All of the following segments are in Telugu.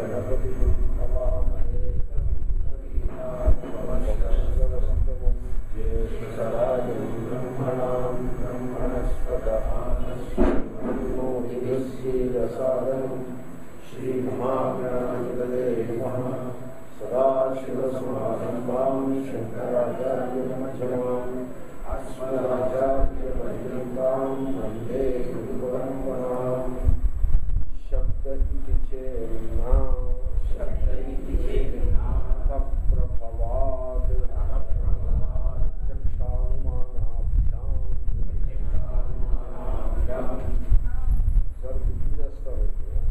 గణపతి భవామహే కవికవీనామవస్తమం జ్యేష్ఠరాజం బ్రహ్మణాం బ్రహ్మణస్పద ఆనశ్వీరసాదనం శ్రీమహాగణాధిపతే నమః సదాశివసమారంభాం శంకరాచార్యమధ్యమాం అస్మదాచార్యపర్యంతాం వందే గురుపరంపరాం శబ్ద ఇది చేన్నా తప్రభవాద్ చక్షానుమానాభ్యాం సార్ గుర్తు చేస్తారు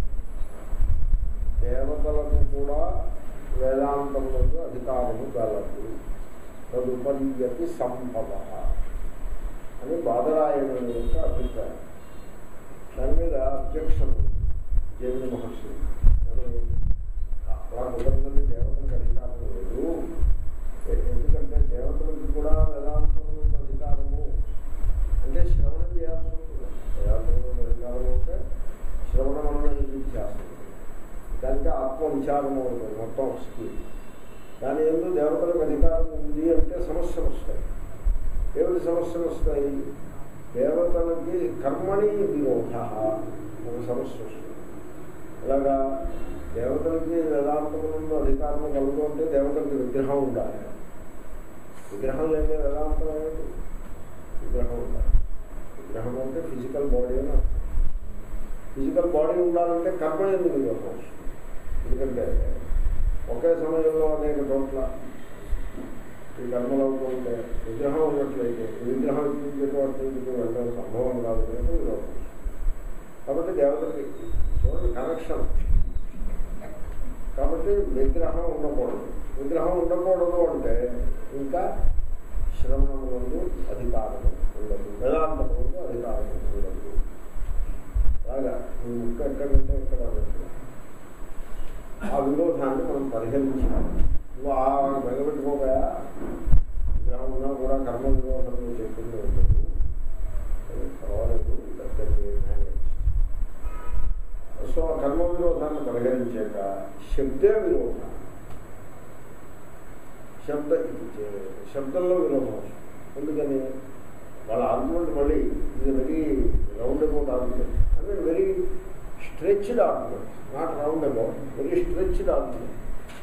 దేవతలకు కూడా వేదాంతములకు అధికారము గలదు తదుపరియతి సంభవ అని బాదరాయణ యొక్క అభిప్రాయం దాని మీద అబ్జెక్షన్ జైమిని మహర్షి ఏమని? అలా కుదరదని దేవతలకు అధికారం లేదు ఎందుకంటే దేవతలకు కూడా వేదాంతములకు అధికారము అంటే శ్రవణం చేయాల్సి ఉంటుంది వేదాంతములకు అధికారం అంటే శ్రవణం అన్న చేస్తుంది దానికి ఆత్మ విచారము ఉంటుంది మొత్తం స్కీమ్ దాని ఎందు దేవతలకు అధికారం ఉంది అంటే సమస్యలు వస్తాయి ఏమిటి సమస్యలు వస్తాయి దేవతలకి కర్మణి విరోధ ఒక సమస్య వస్తుంది అలాగా దేవతలకి వేదాంతములందు అధికారం కలుగు అంటే దేవతలకి విగ్రహం ఉండాలి విగ్రహం లేదే వేదాంతం ఏమిటి విగ్రహం ఉండాలి విగ్రహం అంటే ఫిజికల్ బాడీ అని అర్థం ఫిజికల్ బాడీ ఉండాలంటే కర్మ ఎందుకు విరోధం వస్తుంది ఎందుకంటే ఒకే సమయంలో అనేక చోట్ల ఈ కర్మలు అవుతూ ఉంటే విగ్రహం ఉన్నట్లయితే ఈ విగ్రహం ఇచ్చేటువంటి వెళ్ళడం సంభవం కాదు కనుక విరోధం వస్తుంది. కాబట్టి దేవతకి చూడండి కనెక్షన్ కాబట్టి విగ్రహం ఉండకూడదు విగ్రహం ఉండకూడదు అంటే ఇంకా శ్రవణములందు అధికారం ఉండదు వేదాంతములందు అధికారం ఉండదు అలాగా ఈ ముక్క ఎక్కడంటే ఎక్కడ అన్నట్టు. ఆ విరోధాన్ని మనం పరిహరించాలి నువ్వు ఆ మెగబెట్టుకోగా విగ్రహం ఉన్నా కూడా కర్మ విరోధం నువ్వు చెప్పింది ఉండదు అది పర్వాలేదు దగ్గరికి మేనేజ్ సో ఆ కర్మ విరోధాన్ని పరిహరించాక శబ్దే విరోధం శబ్ద ఇది చే- శబ్దంలో విరోధం వస్తుంది. ఎందుకని వాళ్ళ ఆర్గ్యుమెంట్ మళ్ళీ ఇది వెరీ రౌండ్ అబౌట్ ఆర్గ్యుమెంట్ అంటే very stretched argument not round about very stretched argument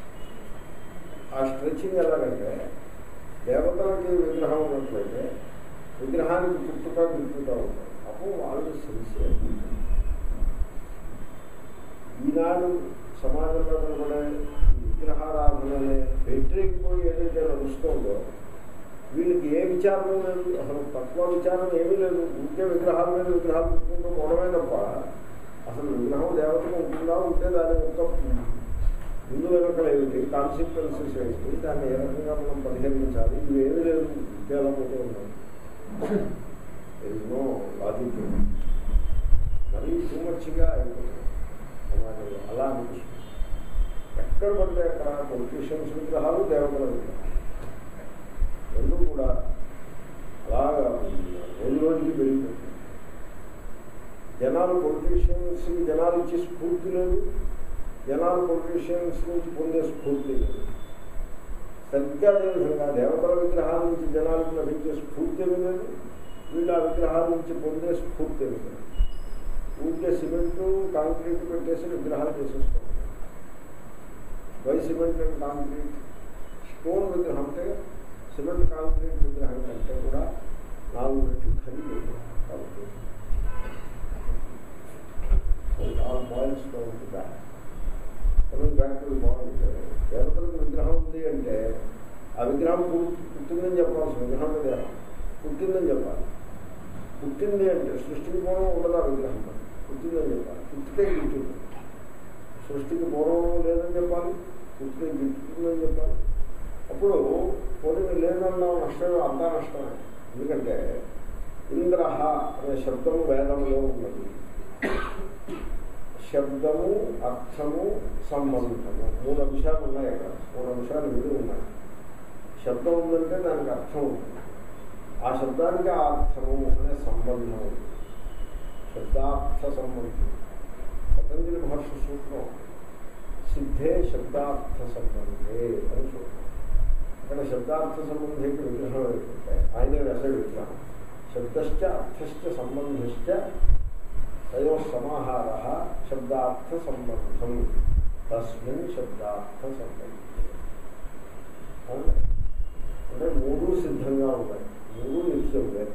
ఆ స్ట్రెచ్చింగ్ ఎలాగంటే దేవతలకి విగ్రహం ఉన్నట్లయితే విగ్రహానికి పుట్టుక గిట్టుగా ఉంటాయి అప్పుడు వాళ్ళు సిన్సియర్ ఈనాడు సమాజంలో కనబడే ఈ విగ్రహారాధన అనే వ్యతిరేకిపోయి ఏదైతే నడుస్తుందో వీళ్ళకి ఏ విచారం లేదు అసలు తక్కువ విచారం ఏమీ లేదు ఉంటే విగ్రహాల మీద విగ్రహాలు పెట్టుకుంటూ పోవడమే తప్ప అసలు విగ్రహం దేవతగా ఉంటుందా ఉంటే దాని యొక్క ముందు వెనకలు ఏమిటి కాన్సిక్వెన్సెస్ ఏమిటి దాన్ని ఏ రకంగా మనం పరిహరించాలి ఇవి ఏమీ లేదు ఇంకేలా పోతూ ఉన్నాం ఎన్నో లాజిక్ మరీ టూ మచ్గా అయిపోతుంది సమాజంలో అలా అనిపిస్తుంది ఎక్కడ పడితే అక్కడ పొలిటీషియన్స్ విగ్రహాలు దేవతల విగ్రహాలు రెండు కూడా అలాగా రోజు రోజుకి పెరిగిపోతుంది జనాలు పొలిటీషియన్స్ జనాలు ఇచ్చే స్ఫూర్తి లేదు జనాలు పొలిటీషియన్స్ నుంచి పొందే స్ఫూర్తి లేదు సరిగ్గా అదేవిధంగా దేవతల విగ్రహాల నుంచి జనాలకు లభించే స్ఫూర్తి ఏమీ లేదు వీళ్ళు ఆ విగ్రహాల నుంచి పొందే స్ఫూర్తి ఏమీ లేదు ఊరికే సిమెంటు కాంక్రీట్ పెట్టేసి విగ్రహాలు చేసేస్తాం why cement and concrete stone విగ్రహం అంటే సిమెంట్ కాంక్రీట్ విగ్రహం కంటే కూడా నాలుగు రెట్లు ఖరీదు కాబట్టి all boils down back coming back to boil దేవతలకు విగ్రహం ఉంది అంటే ఆ విగ్రహం పుట్- పుట్టిందని చెప్పాల్సి విగ్రహం మీద పుట్టిందని చెప్పాలి పుట్టింది అంటే సృష్టికి పూర్వం ఉండదు ఆ విగ్రహం పుట్టిందని చెప్పాలి పుట్టితే గిట్టుంది సృష్టికి పూర్వం లేదని చెప్పాలి పుట్టితే గిట్టుందని చెప్పాలి అప్పుడు పూర్వం లేదన్న నష్టమే అంతా నష్టమే ఎందుకంటే ఇంద్ర అనే శబ్దము వేదంలో ఉన్నది శబ్దము అర్థము సంబంధము మూడు అంశాలు ఉన్నాయి అక్కడ మూడు అంశాలు విడి ఉన్నాయి శబ్దం ఉందంటే దానికి అర్థం ఉంది ఆ శబ్దానికి ఆ అర్థము అనే సంబంధం ఉంది శబ్దార్థ సంబంధం పతంజలి మహర్షి సూత్రం సిద్ధే శబ్దార్థ సంబంధే అని చూద్దాం అక్కడ శబ్దార్థ సంబంధికి విగ్రహం ఏంటంటే ఆయన రస విగ్రహం శబ్దశ్చ అర్థశ్చ సంబంధశ్చ తయో సమాహార శబ్దార్థ సంబంధం తస్మిన్ శబ్దార్థ సంబంధం అంటే మూడు సిద్ధంగా ఉన్నాయి మూడు నిత్యం వేరు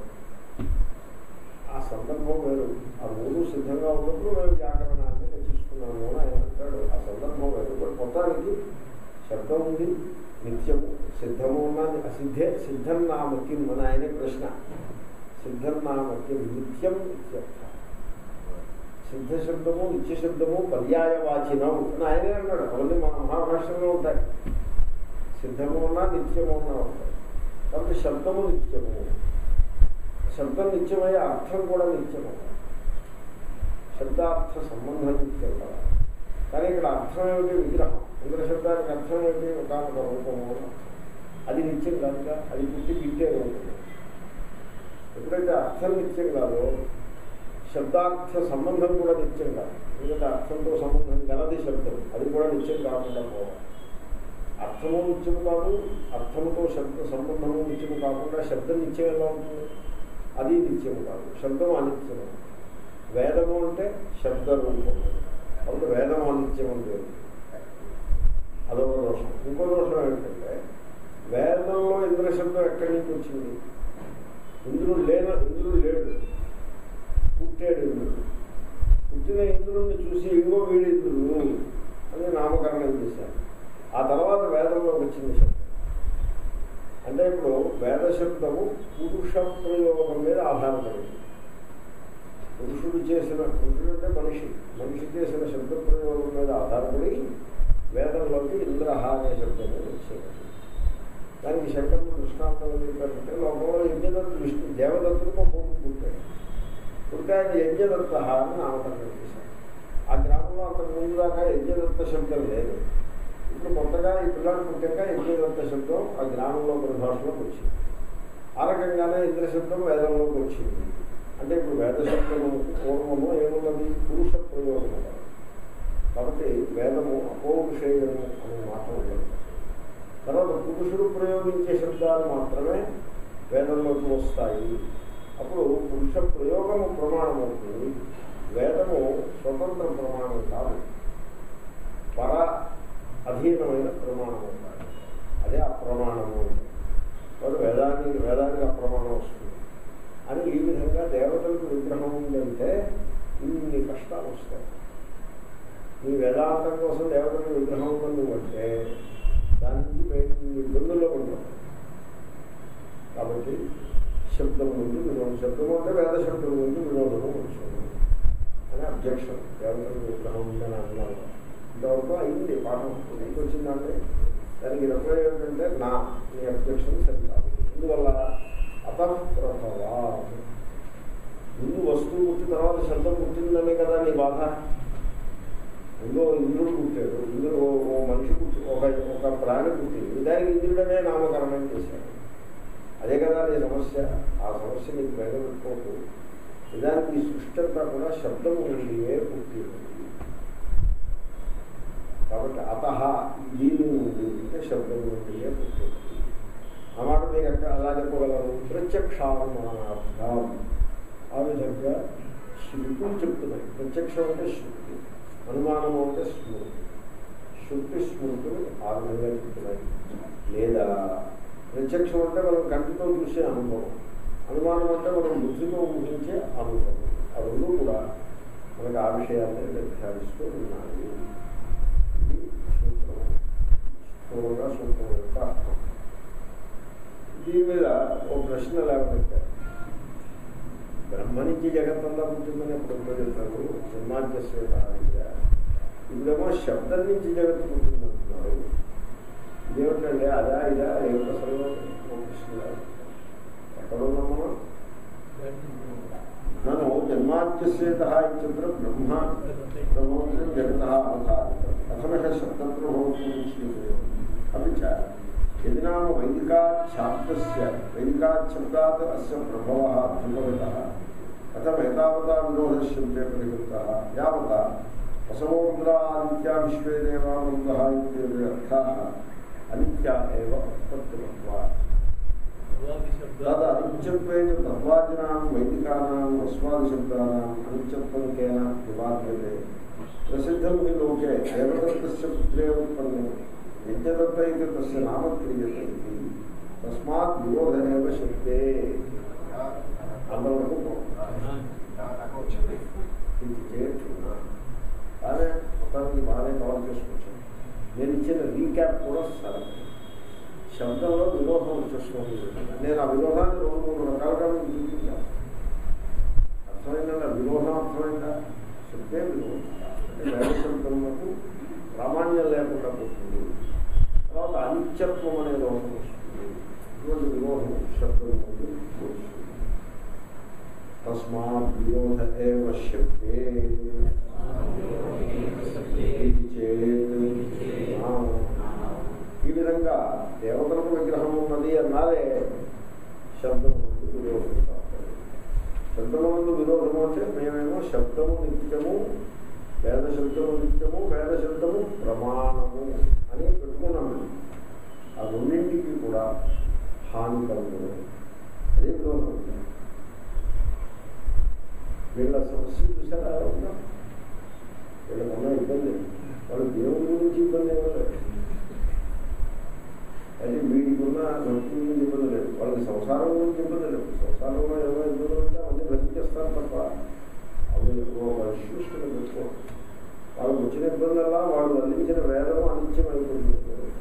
ఆ సందర్భం వేరు ఆ మూడు సిద్ధంగా ఉన్నప్పుడు మేము వ్యాకరణాన్ని రచిస్తున్నాము అని ఆయన అంటాడు ఆ సందర్భం వేరు బట్ మొత్తానికి శబ్దం ఉంది నిత్యము సిద్ధము ఉన్నది అసిద్ధే సిద్ధం నామక్యం అని ఆయనే ప్రశ్న సిద్ధం నామక్యం నిత్యం ఇత్యర్థ సిద్ధ శబ్దము నిత్య శబ్దము పర్యాయవాచినం అని ఆయనే అన్నాడు అవన్నీ మా మహాభాషలో ఉంటాయి సిద్ధము ఉన్నా నిత్యము ఉన్నా ఉంటాయి కాబట్టి శబ్దము నిత్యము శబ్దం నిత్యమయ్యే అర్థం కూడా నిత్యము శబ్దార్థ సంబంధం నిత్యం కదా కానీ ఇక్కడ అర్థం ఏమిటి విగ్రహం ఇంద్ర శబ్దానికి అర్థం ఏమిటి ఒకనొక రూపము అని అర్థం. అది నిత్యం కనుక అది పుట్టి గిట్టే ఉంటుంది ఎప్పుడైతే అర్థం నిత్యం కాదో శబ్దార్థ సంబంధం కూడా నిత్యం కాదు ఎందుకంటే అర్థంతో సంబంధం గలది శబ్దం అది కూడా నిత్యం కాకుండా పోవాలి అర్థము నిత్యము కాదు అర్థముతో శబ్ద సంబంధము నిత్యము కాకుండా శబ్దం నిత్యం ఎలా ఉంటుంది అది నిత్యము కాదు శబ్దం అనిత్యము వేదము అంటే శబ్ద రూపము కాబట్టి వేదం అనిత్యం అని పేరు అదొక దోషం ఇంకో దోషం ఏంటంటే వేదంలో ఇంద్ర శబ్దం ఎక్కడి నుంచి వచ్చింది ఇంద్రుడు లేన ఇంద్రుడు లేడు పుట్టాడు ఇంద్రుడు పుట్టిన ఇంద్రుడిని చూసి ఇంకో వీడి ఇంద్రుడు అని నామకరణం చేశారు ఆ తర్వాత వేదంలో వచ్చింది శబ్దం అంటే ఇప్పుడు వేద శబ్దము పురుష ప్రయోగం మీద ఆధారపడింది పురుషుడు చేసిన పురుషుడు అంటే మనిషి మనిషి చేసిన శబ్ద ప్రయోగం మీద ఆధారపడి వేదంలోకి ఇంద్రహ అనే శబ్దము వచ్చేది దానికి శంకరుడు దృష్టాంతం చెప్పారంటే లోకంలో యజ్ఞదత్తు విష్ణు దేవదత్తులకు కొడుకు పుట్టాడు పుడితే ఆయన యజ్ఞదత్త అని నామకరణం చేశారు ఆ గ్రామంలో అంతకు ముందు దాకా యజ్ఞదత్త శబ్దం లేదు ఇప్పుడు కొత్తగా ఈ పిల్లాడు పుట్టాక యజ్ఞదత్త శబ్దం ఆ గ్రామంలో పరిభాషలోకి వచ్చింది ఆ రకంగానే ఇంద్ర శబ్దం వేదంలోకి వచ్చింది అంటే ఇప్పుడు వేద శబ్దము పూర్వము ఏమున్నది పురుష ప్రయోగము కాదు. కాబట్టి వేదము అపౌరుషేయము అనే మాట ఉండదు తర్వాత పురుషుడు ప్రయోగించే శబ్దాలు మాత్రమే వేదంలోకి వస్తాయి అప్పుడు పురుష ప్రయోగము ప్రమాణం అవుతుంది వేదము స్వతంత్ర ప్రమాణం కాదు పర అధీనమైన ప్రమాణం అవుతాడు అదే అప్రమాణము వాడు వేదానికి వేదానికి అప్రమాణం వస్తుంది అని ఈ విధంగా దేవతలకు విగ్రహం ఉందంటే ఇన్ని కష్టాలు వస్తాయి నీ వేదాంతం కోసం దేవతలకు విగ్రహం ఉందని నువ్వంటే దాని నుంచి బయట ఇబ్బందుల్లో ఉంటాం కాబట్టి శబ్దం ముందు వినోదం శబ్దం అంటే వేద శబ్దం ముందు వినోదము వచ్చాను అని అబ్జెక్షన్ దేవతలకు విగ్రహం ఉందని అన్నాను ఇంతవరకు అయింది పాఠం ఎందుకు వచ్చిందంటే దానికి రిప్లై ఏంటంటే నా నీ అబ్జెక్షన్ సరికాదు అందువల్ల అతఃప్రభవా ముందు వస్తువు పుట్టిన తర్వాత శబ్దం పుట్టిందనే కదా నీ బాధ ముందు ఇంద్రుడు పుట్టాడు ఇంద్రుడు ఓ- ఓ మనిషి పుట్టి ఒక ఒక ప్రాణి పుట్టింది దానికి ఇంద్రుడనే నామకరణం చేశాడు అదే కదా నీ సమస్య ఆ సమస్య నీకు బయటపెట్టుకోకు నిజానికి ఈ సృష్టి అంతా కూడా శబ్దం నుండియే పుట్టింది కాబట్టి అత దీని నుండి అంటే శబ్దం నుండియే పుట్టింది ఆ మాట మీకు ఎక్కడ అలా చెప్పగలరు ప్రత్యక్షానుమానార్థం ఆ విధంగా శృతులు చెప్తున్నాయి ప్రత్యక్షం అంటే శృతి అనుమానము అంటే స్మృతి శృతి స్మృతులు ఆ విధంగా చెప్తున్నాయి లేదా ప్రత్యక్షం అంటే మనం కంటితో చూసే అనుభవం అనుమానం అంటే మనం బుద్ధితో ఊహించే అనుభవం ఆ రెండు కూడా మనకు ఆ విషయాన్ని నిర్ధారిస్తూ ఉన్నాయి ఇది సూత్రం స్థూలంగా సూత్రం యొక్క అర్థం దీని మీద ఓ ప్రశ్న లేకపోతే బ్రహ్మ నుంచి జగత్తంతా పుట్టిందని ఎప్పుడు చెప్తారు జన్మాద్యస్వేతారిగా ఇప్పుడేమో శబ్దం నుంచి జగత్తు పుట్టిందంటున్నారు ఇదేమిటండి అదా ఇదా ఏమిటి అసలు ఓ ప్రశ్న ఎక్కడ ఉన్నాం మనం నన్ను జన్మాద్యస్వేత ఇత్యత్ర బ్రహ్మ బ్రహ్మోత్తరం జగత అవతారితం కథమహ శబ్దప్రభోత్సవం అవి చ यदि नाम वैदिकाच्छाब्दस्य वैदिकाच्छब्दात् अस्य प्रभवः ध्रुवगतः कथम् एतावता विरोधशब्दे परिवृत्तः यावता వసమోద్రాదిత్య విశ్వేదేవానంద ఇత్యాది అర్థాः అనిత్య ఏవ ఉత్పత్తిమత్వా తద్ అనిత్యత్వేన తత్వాదినాం వైదికానాం వస్వాదిశబ్దానాం అనిత్యత్వం కేన నివార్యతే ప్రసిద్ధం హి లోకే దేవదత్తస్య పుత్రే ఉత్పన్నే యజ్ఞదత్త ఇది తస్య నామ క్రియతే ఇది తస్మాత్ విరోధ ఏవ శక్తే అంతవరకు ఇది చేయొచ్చున్నా కానీ మొత్తానికి బాగానే కవర్ చేసుకొచ్చాను నేను ఇచ్చిన రీక్యాప్ కూడా సరే శబ్దంలో విరోధం వచ్చేస్తుంది నేను ఆ విరోధాన్ని రెండు మూడు రకాలుగా మీకు చూపించాను అర్థమైందా విరోధం అర్థమైందా శబ్దే విరోధం అంటే వేద శబ్దములకు ప్రామాణ్యం లేకుండా పోతుంది తర్వాత అనిత్యత్వం అనే రోగం వస్తుంది ఇటువంటి విరోధం శబ్దం నుండి వస్తుంది తస్మాత్ విరోధ ఏవ శబ్దే ఇది చేత్ ఆ. ఈ విధంగా దేవతలకు విగ్రహం ఉన్నది అన్నారే శబ్దమునందు విరోధం కావాలి శబ్దమునందు విరోధము అంటే మేమేమో శబ్దము నిత్యము వేద శబ్దము నిత్యము వేద శబ్దము ప్రమాణము అని పెట్టుకున్నాము ఆ రెండింటికి కూడా హాని కలుగుతుంది అదే విరోధం వీళ్ళ సమస్య చూసారా ఎలా ఉందా వీళ్ళకున్న ఇబ్బంది వాళ్ళు దేవుడి గురించి ఇబ్బంది ఏమలేదు అయితే వీడికున్న భక్తి గురించి ఇబ్బంది లేదు వాళ్ళకి సంసారం గురించి ఇబ్బంది లేదు సంసారంలో ఏమో ఇబ్బందులు ఉంటే అన్నీ భరించేస్తారు తప్ప అవి ఒక ఇష్యూస్ కింద పెట్టుకో వాళ్ళకి వచ్చిన ఇబ్బందల్లా వాళ్ళు అందించిన వేదం అనిత్యం అయిపోతుంది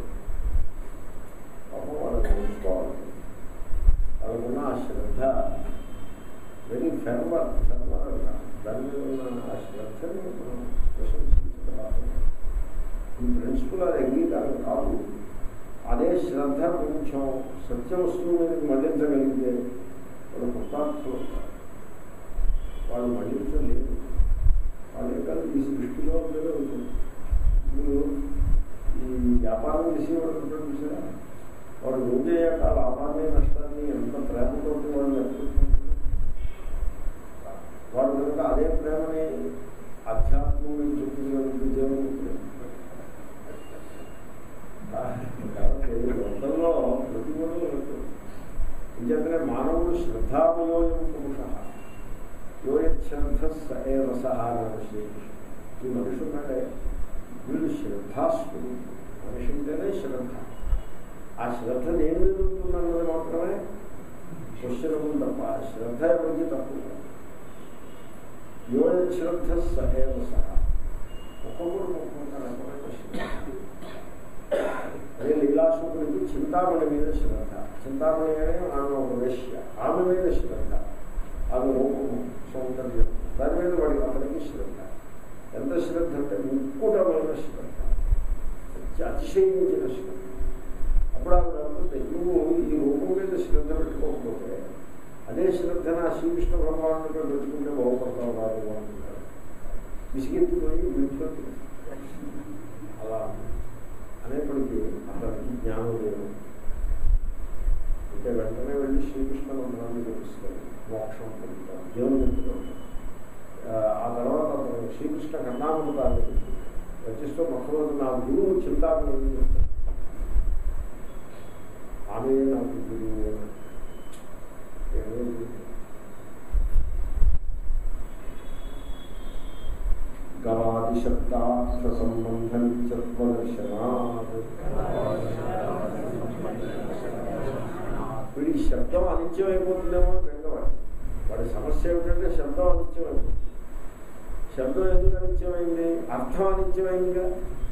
పాపం వాళ్ళని చూసుకోవాలి వాళ్ళకున్న ఆ శ్రద్ధ వెరీ ఫెర్వర్ ఫెర్వర్ అన్న దాని మీద ఉన్న ఆ శ్రద్ధని మనం ప్రశంసించగలం ఈ ప్రిన్సిపల్ అది అంగీకారం కాదు అదే శ్రద్ధ కొంచెం సత్య వస్తువు మీదకి మళ్లించగలిగితే వాళ్ళు కృతార్థులు అవుతారు. వాళ్ళు మళ్లించలేదు వాళ్ళ యొక్క ఈ సృష్టిలో ఉండేదే ఉంటుంది ఇప్పుడు ఈ వ్యాపారం చేసేవాడు ఉంటాడు చూసారా వాడు రోజు అయ్యాక లాభాన్ని నష్టాన్ని ఎంత ప్రేమతో వాళ్ళు నెట్టుకుంటున్నారు వాడు కనుక అదే ప్రేమని అధ్యాత్మం చూపించగలిగితే దేవుడు కాబట్టి వందల్లో ప్రతి ఒక్కరు ఇంకేతనే మానవుడు శ్రద్ధామయోయం పురుష యోయశ్రద్ధ స ఏవ సహానమశి ఈ మనిషి ఉన్నాడే వీడు శ్రద్ధాస్తుడు మనిషి ఉంటేనే శ్రద్ధ ఆ శ్రద్ధ దేని మీద ఉంటుందన్నది మాత్రమే క్వశ్చన్ తప్ప శ్రద్ధ ఎవరికి తక్కువ యోయశ్రద్ధ స ఏవ సహా ఒక్కొక్కరు ఒక్కొక్క రకమైన శ్రద్ధ అదే లీలాశుకుడికి చింతామణి మీద శ్రద్ధ చింతామణి అనే ఆమె ఒక వేశ్య ఆమె మీద శ్రద్ధ ఆమె రూపము సౌందర్యం దాని మీద వాడి అతనికి శ్రద్ధ ఎంత శ్రద్ధ అంటే ముక్కుటమైన శ్రద్ధ అతి- అతిశయించిన శ్రద్ధ అప్పుడు ఆవిడ అంటుంది నువ్వు ఈ రూపం మీద శ్రద్ధ పెట్టుకోకపోతే అదే శ్రద్ధ నా శ్రీకృష్ణ భగవానుడితో పెట్టుకుంటే బాగుపడతావు రాదు అంటున్నాడు విసిగెత్తిపోయి విడిచిపెట్టి అలా అనేప్పటికీ అతనికి జ్ఞానం లేదు అంటే వెంటనే వెళ్ళి శ్రీకృష్ణ మంత్రాన్ని చూపిస్తాడు మోక్షం పొందుతాడు దేవుని చెప్తున్నాడు ఆ తర్వాత అతను శ్రీకృష్ణ కర్ణామృతాన్ని రచిస్తూ మొట్టమొదటి నా గురువు చింతామణి చెప్తాడు ఆమె నాకు గురువు ఏమీ గవాది శబ్దార్థ సంబంధ నిత్యత్వదర్శనాత్ వీడి శబ్దం అనిత్యం అయిపోతుందేమో అని బెంగవాడు వాడి సమస్య ఏమిటంటే శబ్దం అనిత్యం అయిపోతుంది శబ్దం ఎందుకు అనిత్యమైంది అర్థం అనిత్యమైందిగా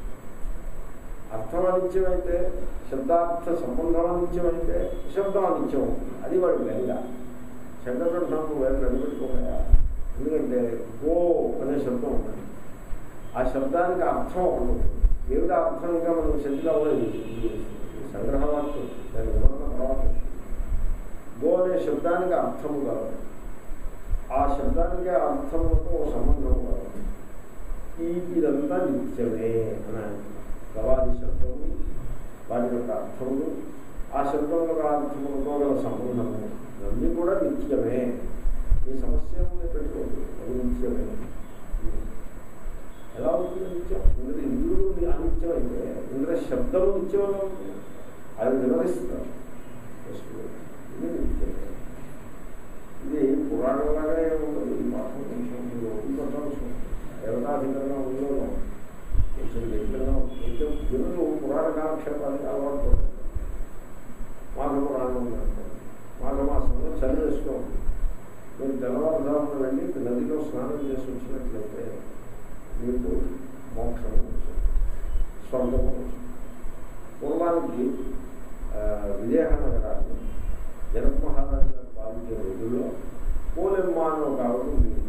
అర్థం అనిత్యమైతే శబ్దార్థ సంబంధం అనిత్యమైతే శబ్దం అనిత్యం అవుతుంది అది వాడి బెంగ శబ్దగ్రంథంలో వేరే నిలబెట్టుకోగా ఎందుకంటే గో అనే శబ్దం ఉంటుంది ఆ శబ్దానికి అర్థం ఉండదు ఏమిటి అర్థం ఇంకా మనం శబ్దం అవ్వలేదు సంగ్రహవాక్యం దాని వివరణ తర్వాత గో అనే శబ్దానికి అర్థము కలదు ఆ శబ్దానికి ఆ అర్థములతో ఓ సంబంధం కలదు ఈ ఇదంతా నిత్యమే అని ఆయన గవాది శబ్దము వాటి యొక్క అర్థములు ఆ శబ్దములకు ఆ అర్థములతో గల సంబంధము ఇవన్నీ కూడా నిత్యమే ఈ సమస్యలను పెట్టుకోండి అది నిత్యమే ఎలా అవుతుంది నిత్యం ఇంద్ర ఇంద్రుడు అనిత్యం అయితే ఇంద్ర శబ్దము నిత్యం ఎలా అవుతుంది అది వివరిస్తారు ఇది నిత్యం ఇది పురాణంలాగా ఏముంటుంది ఈ పాఠం కొంచెం మీరు ఒప్పుకోవాల్సి ఉంటుంది దేవతాధికంగా ఉందో కొంచెం దగ్గరగా కొంచెం జనులు పురాణ కాలక్షేపానికి అలవాటు పడుతుంది మాఘ పురాణం ఉందంటే మాఘమాసంలో చలి వేస్తూ ఉంది మీరు తెల్లవారుజామున వెళ్ళి నదిలో స్నానం చేసి వచ్చినట్లయితే మీకు మోక్షం వచ్చింది స్వర్గం వచ్చింది పూర్వానికి ఆ, విజయనగర నగరాన్ని జనక మహారాజు గారు పాలించే రోజుల్లో పోలెమ్మ అని ఒక ఆవిడ ఉండేది.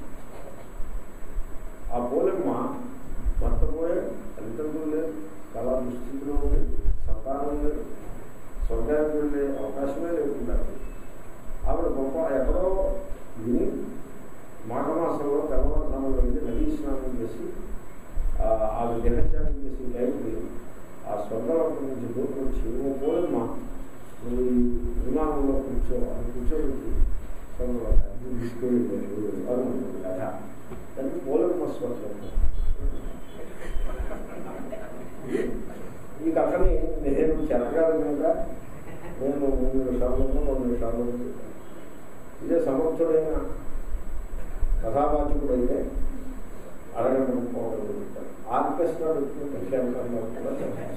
ఆ పోలెమ్మ భర్త పోయే తల్లిదండ్రులు లేదు చాలా దుస్థితిలో ఉంది సంతానం లేదు స్వర్గానికి వెళ్ళే అవకాశమే లేకుండా ఆవిడ గొప్ప ఎక్కడో విని మాఘమాసంలో తెల్లవారుజామున వెళ్ళి నదీ స్నానం చేసి ఆ, ఆవిడ దేహత్యాగం చేసి టైంకి ఆ స్వర్గలోకం నుంచి దూరం వచ్చి ఓ పోలమ్మ నువ్వు ఈ విమానంలో కూర్చో అని కూర్చోబెట్టి స్వర్గలోకానికి తీసుకెళ్ళి అరుణ్ కథ దానికి పోలమ్మ స్వర్గం ఈ కథని నేను చెరగాలి కనుక నేను మూడు నిమిషాల్లో రెండు నిమిషాల్లో చెప్తాను. ఇదే సమర్థుడైన కథావాచకుడు అయితే అరగంట పోవడం ఆర్కెస్ట్రా పెట్టుకుంటే క్షేమంగా కూడా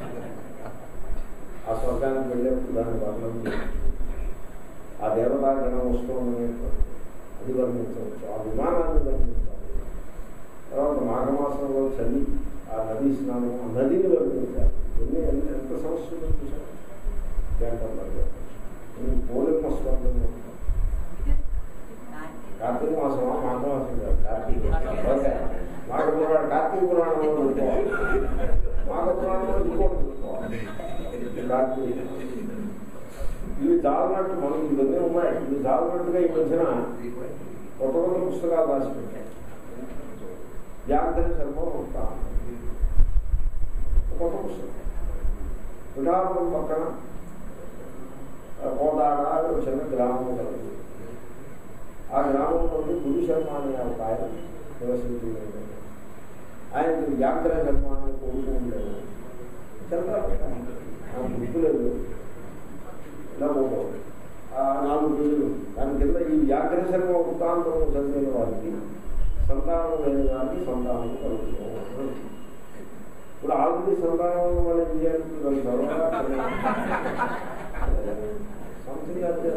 ఆ స్వర్గానికి వెళ్ళేప్పుడు దాని వర్ణం చేయొచ్చు. ఆ దేవతా జనం వస్తుంది అది వర్ణించవచ్చు ఆ విమానాన్ని వర్ణించాలి తర్వాత మాఘమాసంలో చలి ఆ నదీ స్నానం ఆ నదిని వర్ణించాలి ఎన్ని ఎన్ని ఎంత సమస్యలు చూసాను పోలిమ స్వర్గం కార్తీక మాసమా మాఘ మాసం కాదు కార్తీక ఓకే మాఘ పురాణం కార్తీక పురాణంలో పెట్టుకోవాలి మాఘ పురాణంలో ఇంకోటి పెట్టుకోవాలి కార్తీక ఇవి చాలినట్టు మనకి ఇవన్నీ ఉన్నాయి ఇవి చాలినట్టుగా ఈ మధ్యన కొత్త కొత్త పుస్తకాలు రాసి పెట్టాయి వ్యాఖ్యాన శర్మ ఒక కొత్త పుస్తకం పిఠాపురం పక్కన కోదాడ అని ఒక చిన్న గ్రామం కలదు ఆ గ్రామం నుండి గురు శర్మ అనే ఒక ఆయన నివసించి ఆయనకి వ్యాఘ్ర శర్మ అని కొడుకు ఉండేది చంద్ర గుర్తు లేదు ఇలా పోతుంది ఆ నాలుగు రోజులు దాని కింద ఈ వ్యాఘ్ర శర్మ వృత్తాంతం చదివిన వారికి సంతానం లేని వారికి సంతానం కలుగుతుంది ఇప్పుడు ఆల్రెడీ సంతానం ఉన్న వాళ్ళు ఏం చేయాలి సంథింగ్ అంటే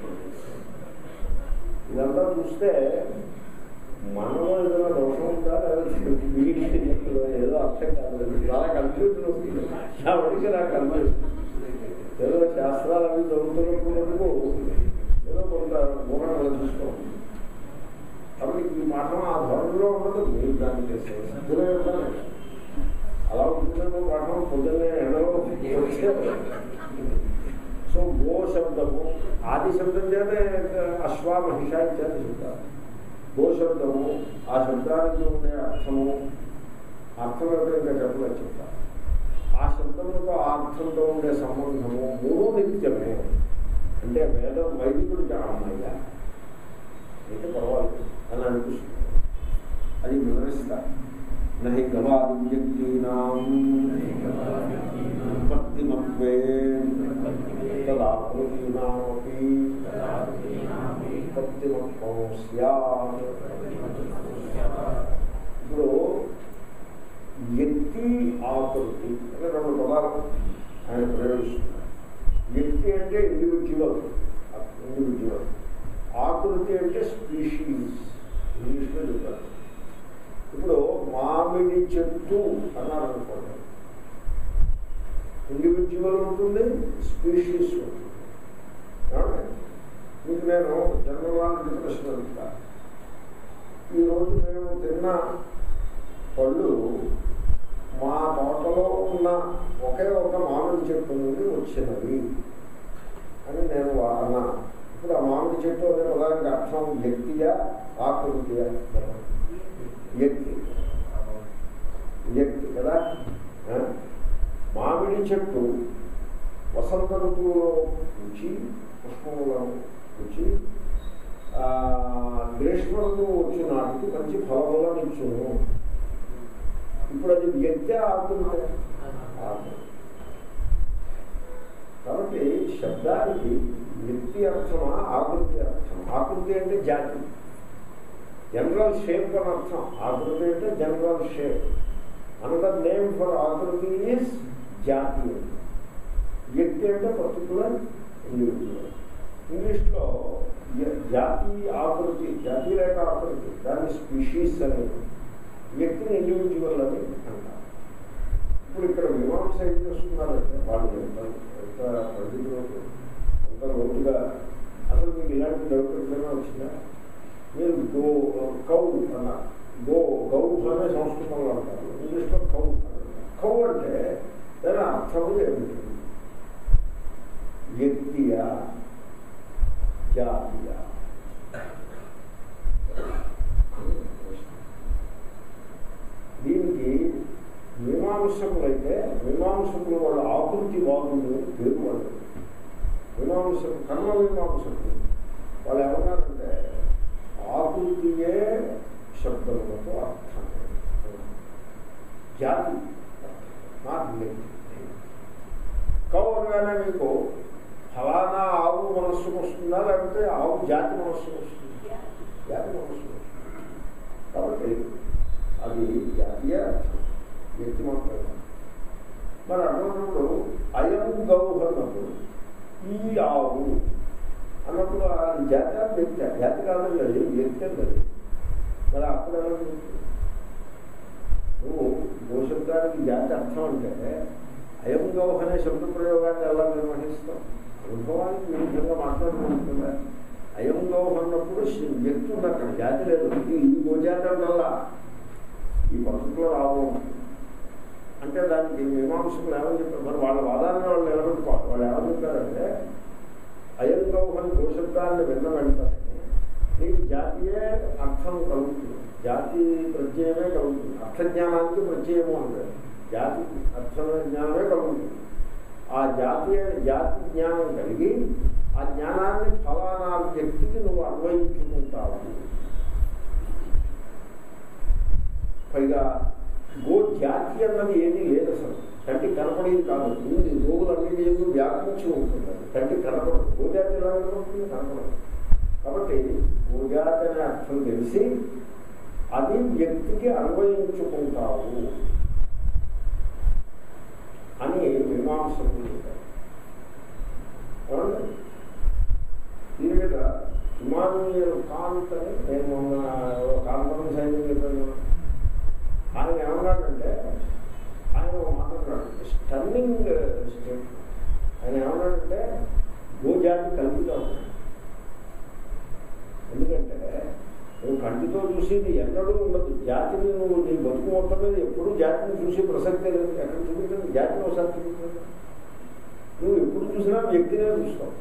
ఇదంతా చూస్తే మనలో ఏదైనా దోషం ఉందా లేదా వీడికి ఏదో అర్థం కాదు చాలా కన్ఫ్యూజన్ వస్తుంది కాబట్టి నాకు కన్ఫ్యూజన్ ఏదో శాస్త్రాలు అవి చదువుతున్నప్పుడు ఏదో కొంత మూలం చూసుకోవాలి కాబట్టి ఈ పాఠం ఆ ధోరణిలో ఉండదు మీరు దాన్ని చేస్తే సిద్ధమే ఉండాలి అలా ఉంటుందేమో పాఠం పొద్దున్నే ఎండలో వచ్చే సో గో శబ్దము ఆది శబ్దం చేత అశ్వ మహిష ఇత్యాది చెప్తారు గో శబ్దము ఆ శబ్దానికి ఉండే అర్థము అర్థం యొక్క ఇంకా చెప్పలేదు చెప్తారు ఆ శబ్దముతో ఆ అర్థంతో ఉండే సంబంధము మూడు నిత్యమే అంటే వేదం వైదికుడికి అమ్మాయిగా అయితే పర్వాలేదు అని అనిపిస్తుంది అది వివరిస్తారు నహి గవాది వ్యక్తీనాం ఉత్పత్తిమత్వే తదాకృతీనామపి ఉత్పత్తిమత్వం స్యాత్ ఇప్పుడు వ్యక్తి ఆకృతి అంటే రెండు పదాలు ఆయన ప్రయోగిస్తున్నారు వ్యక్తి అంటే ఇండివిజువల్ ఇండివిజువల్ ఆకృతి అంటే స్పీషీస్ ఇంగ్లీష్లో చెప్పారు ఇప్పుడు మామిడి చెట్టు అన్నారనుకోండి ఇండివిజువల్ ఉంటుంది స్పీషీస్ ఉంటుంది ఏమండి? మీకు నేను జనరల్ ప్రశ్న అడుగుతా ఈరోజు మేము తిన్న పళ్ళు మా తోటలో ఉన్న ఒకే ఒక మామిడి చెట్టు నుండి వచ్చినవి అని నేను వా- అన్నాను ఇప్పుడు ఆ మామిడి చెట్టు అనే పదానికి అర్థం వ్యక్తియా ఆకృతియా వ్యక్తి వ్యక్తి కదా ఆ? మామిడి చెట్టు వసంత ఋతువులో నుంచి పుష్పములను వచ్చి గ్రీష్మ ఋతువు వచ్చిన నాటికి మంచి ఫలములను ఇచ్చును ఇప్పుడు అది వ్యక్తి ఆకృతి ఆకృతి కాబట్టి శబ్దానికి వ్యక్తి అర్థమా ఆకృతి అర్థం ఆకృతి అంటే జాతి జనరల్ షేప్ అని అర్థం ఆకృతి అంటే general shape another name for ఆకృతి ఈజ్ జాతి వ్యక్తి అంటే పర్టికులర్ ఇండివిజువల్ ఇంగ్లీష్లో జ- జాతి ఆకృతి జాతి లేక ఆకృతి దాన్ని స్పీషీస్ అనేది వ్యక్తిని ఇండివిజువల్ అని అంటారు ఇప్పుడు ఇక్కడ మీమాంస ఏం చేస్తున్నారంటే వాళ్ళు ఎంత ఎంత పండితులు ఎంత లోతుగా అసలు మీకు ఇలాంటి డౌట్ ఎప్పుడైనా వచ్చిందా మీరు గో కౌ అన్నారు గో గౌ అనే సంస్కృతంలో అంటారు ఇంగ్లీష్లో కౌ అన్నారు కౌ అంటే దాని అర్థము ఏమిటి వ్యక్తియా జాతీయ దీనికి మీమాంసకులైతే మీమాంసకులు వాళ్ళ ఆకృతి వాదులు అని పేరు వాళ్ళు మీమాంసకు కర్మ మీమాంసకులు వాళ్ళు ఏమన్నారంటే ఆకృతియే శబ్దములకు అర్థం జాతి నాట్ వ్యక్తి కౌ అనగానే మీకు ఫలానా ఆవు మనస్సుకు వస్తుందా లేకపోతే ఆవు జాతి మనస్సుకు వస్తుంది జాతి మనస్సుకు వస్తుంది కాబట్టి అది జాతీయ అర్థం వ్యక్తి మాత్రమే మరి అటువంటిప్పుడు అయం గౌ అన్నప్పుడు ఈ ఆవు అన్నప్పుడు అది జాతి ఆ వ్యక్తి జాతి కాదండి అది వ్యక్తి అండి మరి అప్పుడు ఎలా జరుగుతుంది? నువ్వు గోశబ్దానికి జాతి అర్థం అంటే అయం గౌ అనే శబ్ద ప్రయోగాన్ని ఎలా నిర్వహిస్తాం అనుభవానికి ఈ విధంగా మాట్లాడుకుంటుందా అయం గౌ అన్నప్పుడు శి- వ్యక్తి ఉంది అక్కడ జాతి లేదు ఇది ఈ గోజాతి వల్ల ఈ పద్ధతిలో ఆవు అంటే దానికి మీమాంసకులు ఏమని చెప్పారు మరి వాళ్ళ వాదాన్ని వాళ్ళు నిలబెట్టుకోవాలి వాళ్ళు ఏమని చెప్పారంటే అయం గౌ అని గోశబ్దాన్ని విన్న వెంటనే నీకు జాతీయే అర్థం కలుగుతుంది జాతి ప్రత్యయమే కలుగుతుంది అర్థజ్ఞానానికి ప్రత్యయము అంటే జాతి అర్థ జ్ఞానమే కలుగుతుంది ఆ జాతీయ జాతి జ్ఞానం కలిగి ఆ జ్ఞానాన్ని ఫలానా వ్యక్తికి నువ్వు అన్వయించుకుంటావు పైగా గో జాతి అన్నది ఏది లేదు అసలు కంటికి కనపడేది కాదు ఉంది గోవులన్నిటి ఎందుకు వ్యాపించి ఉంటుంది అది. కంటికి కనపడదు గోజాతి ఎలా కనపడుతుంది కనపడదు కాబట్టి గోజాతి అనే అర్థం తెలిసి అది వ్యక్తికి అన్వయించుకుంటావు అని మీమాంసకులు చెప్పారు ఏమండి? దీని మీద ఇమానుయల్ కాంత్ అని నేను మొన్న కాన్ఫరెన్స్ అయింది చెప్పాను ఆయన ఏమన్నాడంటే ఆయన ఒక మాట అన్నాడు స్టన్నింగ్ స్టేట్ ఆయన ఏమన్నాడంటే గోజాతి కలుపుతా ఉన్నాడు ఎందుకంటే నువ్వు కంటితో చూసేది ఎన్నడూ ఉండదు జాతిని నువ్వు నీ బతుకు మొత్తం మీద ఎప్పుడు జాతిని చూసే ప్రసక్తే లేదు ఎక్కడ చూపించండి జాతిని ఒకసారి చూపించండి నువ్వు ఎప్పుడు చూసినా వ్యక్తినే చూస్తావు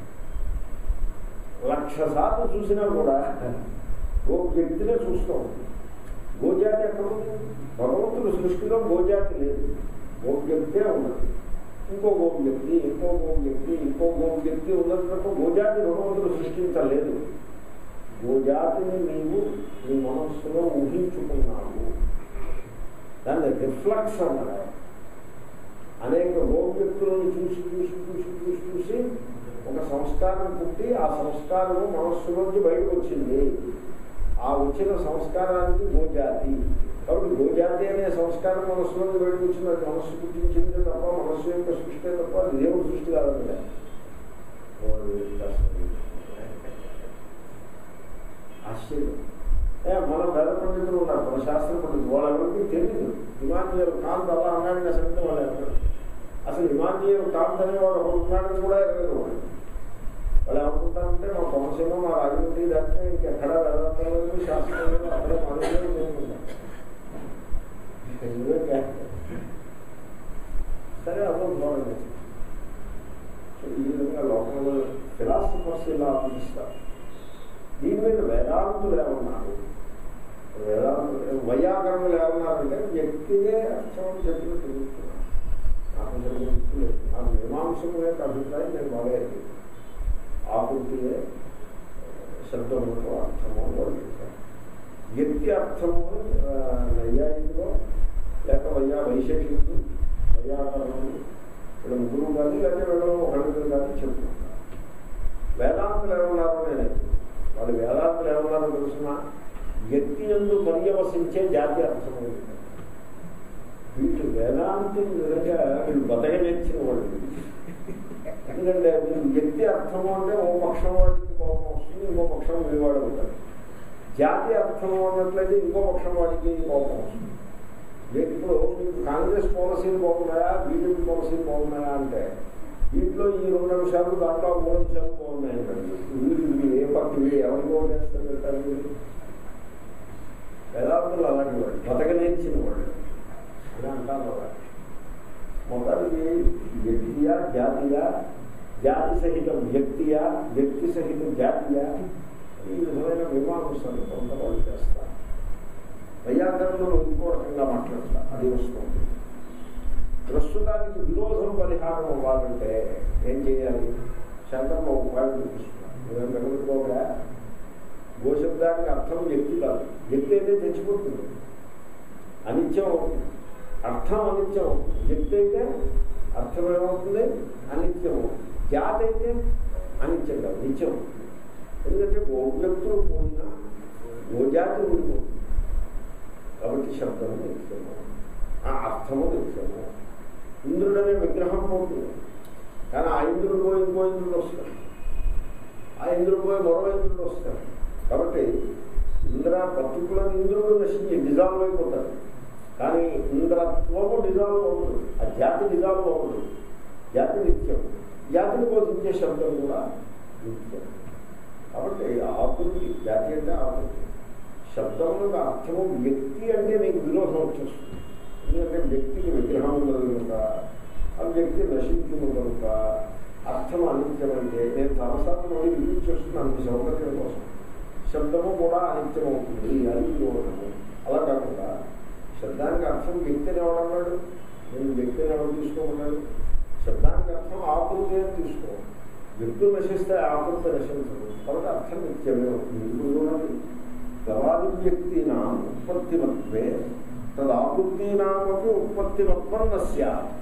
లక్ష సార్లు చూసినా కూడా ఓ వ్యక్తినే చూస్తావు గోజాతి ఎక్కడ ఉంది భగవంతుడు సృష్టిలో గోజాతి లేదు గో వ్యక్తే ఉన్నది ఇంకో గో వ్యక్తి ఇంకో గో వ్యక్తి ఇంకో గో వ్యక్తి ఉన్నది తప్ప గోజాతి భగవంతుడు సృష్టించలేదు గోజాతిని నీవు నీ మనస్సులో ఊహించుకున్నావు దాన్ని రిఫ్లక్స్ అన్నారు అనేక గో వ్యక్తులను చూసి చూసి చూసి చూసి చూసి ఒక సంస్కారం పుట్టి ఆ సంస్కారము మనస్సులోంచి బయటకు వచ్చింది ఆ వచ్చిన సంస్కారానికి గోజాతి కాబట్టి గోజాతి అనే సంస్కారం మనస్సులోంచి బయటకు వచ్చింది అది మనస్సు పుట్టించింది తప్ప మనస్సు యొక్క సృష్టి తప్ప అది దేవుడు సృష్టి కాదండి ఆశ్చర్యం ఏ, మన పెద్ద పండితులు ఉన్నారు మన శాస్త్ర పండితులు వాళ్ళెవరికి తెలియదు ఇమాన్యుయల్ కాంత్ అలా అన్నాడని అసలు వాళ్ళు ఎవరు అసలు ఇమాన్యుయల్ కాంత్ అనేవాడు ఒకడు ఉన్నాడని కూడా ఎరగదు వాళ్ళు వాళ్ళు ఏమనుకుంటారంటే మా కోనసీమ మా రాజమండ్రి దాంట్లో ఇంకెక్కడ వేదాంతాలు శాస్త్రాలు అక్కడ మానవులు నేనుకుంటాను సరే అదో ధోరణి సో ఈ విధంగా లోకంలో ఫిలాసఫర్స్ ఇలా ఆలోచిస్తారు దీని మీద వేదాంతులు ఏమన్నారు వేదాంతులు వైయాకరణలు ఏమన్నారంటే వ్యక్తియే అర్థం అని చెప్పినట్టు చెప్తున్నారు నాకు అసలు గుర్తులేదు నాకు మీమాంసము యొక్క అభిప్రాయం నేను బాగా ఎరిగింది ఆకృతియే శబ్దములతో అర్థము అని వాళ్ళు చెప్పారు వ్యక్తి అర్థము ఆ, నైయాయికలో లేక వైయా వైశేషికులు వైయాకరణులు వీళ్ళ ముగ్గురు కానీ లేకపోతే వీళ్ళు ఒకరిద్దరు కానీ చెప్తున్నారు వేదాంతులు ఏమన్నారో నేను వాళ్ళు వేదాంతులు ఏమన్నారో తెలుసిన వ్యక్తి ఎందు పర్యవసించే జాతి అర్థం వీళ్ళు వేదాంతులు నిజంగా వీళ్ళు బతక నేర్చిన వాళ్ళు ఎందుకంటే వీళ్ళు వ్యక్తి అర్థము అంటే ఓ పక్షం వాడికి కోపం వస్తుంది ఇంకో పక్షం వివాడు ఉంటాడు జాతి అర్థము అన్నట్లయితే ఇంకో పక్షం వాడికి కోపం వస్తుంది ఇప్పుడు మీకు కాంగ్రెస్ పాలసీలు బాగున్నాయా బీజేపీ పాలసీలు బాగున్నాయా అంటే దీంట్లో ఈ రెండు నిమిషాలు దాంట్లో ఆ మూడు నిమిషాలు బాగున్నాయండి వీళ్ళు వీళ్ళు ఏ పార్టీ వీళ్ళు ఎవరికి ఓటేస్తారు పెట్టారు వీళ్ళు వేదాంతులు అలాంటి వాళ్ళు బతక నేర్చిన వాళ్ళు అని అంటారు అలా మొదటిది వ్యక్తియా జాతియా జాతి సహితం వ్యక్తియా వ్యక్తి సహితం జాతియా ఈ విధమైన మీమాంసలు కొంత వాళ్ళు చేస్తారు వైయాకరణలు ఇంకో రకంగా మాట్లాడతారు అది వస్తుంది ప్రస్తుతానికి విరోధం పరిహారం అవ్వాలంటే ఏం చేయాలి శంకర్లో ఉపాయం చూపిస్తున్నారు నేను గమనించుకోగా గోశబ్దానికి అర్థం వ్యక్తి కాదు వ్యక్తి అయితే తెచ్చిపోతుంది అనిత్యం అవుతుంది అర్థం అనిత్యం అవుతుంది వ్యక్తి అయితే అర్థం ఏమవుతుంది అనిత్యం అవుతుంది జాతి అయితే అనిత్యం కాదు నిత్యం అవుతుంది ఎందుకంటే గోవ్యక్తులు పోయినా గోజాతి ఉండిపోతుంది కాబట్టి శబ్దము నిత్యము ఆ అర్థము నిత్యము ఇంద్రుడు అనే విగ్రహం పోతుంది కానీ ఆ ఇంద్రుడు పోయి ఇంకో ఇంద్రుడు వస్తాడు ఆ ఇంద్రుడు పోయి మరో ఇంద్రుడు వస్తాడు కాబట్టి ఇంద్ర పర్టికులర్ ఇంద్రుడు నశించి డిజాల్వ్ అయిపోతాడు కానీ ఇంద్రత్వము డిజాల్వ్ అవుతుంది ఆ జాతి డిజాల్వ్ అవుతుంది జాతి నిత్యం జాతిని బోధించే శబ్దం కూడా నిత్యం కాబట్టి ఆకృతి జాతి అంటే ఆకృతి శబ్దములకు అర్థము వ్యక్తి అంటే నీకు విరోధం వచ్చేస్తుంది ఎందుకంటే వ్యక్తికి విగ్రహం ఉన్నది కనుక ఆ వ్యక్తి నశించును కనుక అర్థం అనిత్యం అంటే నేను చాలాసార్లు మళ్ళీ రిపీట్ చేస్తున్నాను మీ సౌకర్యం కోసం శబ్దము కూడా అనిత్యం అవుతుంది అది విరోధము అలా కాకుండా శబ్దానికి అర్థం వ్యక్తిని ఎవడన్నాడు నేను వ్యక్తిని ఎవరు తీసుకోమన్నాడు శబ్దానికి అర్థం ఆకృతి అని తీసుకో వ్యక్తులు నశిస్తే ఆకృతి నశించదు కాబట్టి అర్థం నిత్యమే అవుతుంది ఇప్పుడు చూడండి గవాది వ్యక్తినా ఉత్పత్తిమత్వే తదాకృతీనామపి ఉత్పత్తిమత్వం నస్య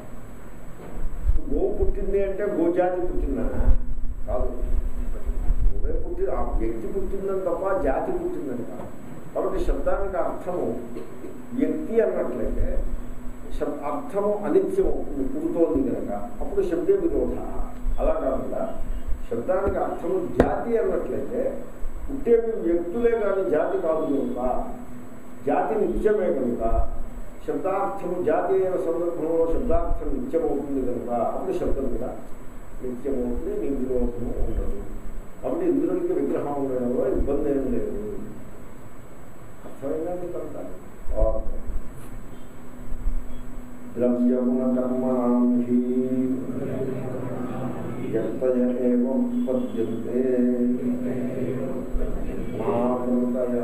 గో పుట్టింది అంటే గోజాతి పుట్టిందనా కాదు గోవే పుట్టి ఆ వ్యక్తి పుట్టిందని తప్ప జాతి పుట్టిందని కాదు కాబట్టి శబ్దానికి అర్థము వ్యక్తి అన్నట్లయితే శబ్ అర్థము అనిత్యం అవుతుంది పుడుతోంది కనుక అప్పుడు శబ్దే విరోధ అలా కాకుండా శబ్దానికి అర్థము జాతి అన్నట్లయితే పుట్టేవి వ్యక్తులే కానీ జాతి కాదు కనుక జాతి నిత్యమే కనుక శబ్దార్థము జాతి అయిన సందర్భంలో శబ్దార్థం నిత్యమవుతుంది కనుక అప్పుడు శబ్దం కూడా నిత్యమవుతుంది నీ విరోధము ఉండదు కాబట్టి ఇంద్రుడికి విగ్రహం ఉండడంలో ఇబ్బంది ఏం లేదు అర్థమైందండి కనుక ఓకే ద్రవ్యగుణకర్మణాం హి యత్తయ ఏవ ఉత్పద్యంతే మామృతయ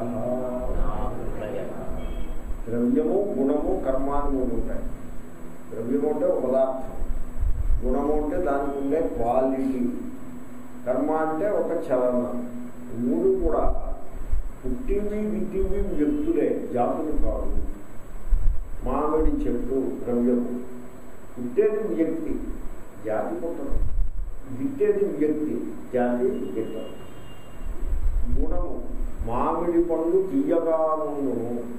ద్రవ్యము గుణము కర్మ అని మూడు ఉంటాయి ద్రవ్యము అంటే ఒక పదార్థం గుణము అంటే దానికి ఉండే క్వాలిటీ కర్మ అంటే ఒక చలనం ఈ మూడు కూడా పుట్టివి విట్టివి వ్యక్తులే జాతులు కాదు మామిడి చెట్టు ద్రవ్యము పుట్టేది వ్యక్తి జాతి పుట్టడం విట్టేది వ్యక్తి జాతి గిట్టడం గుణము మామిడి పండు తీయగాను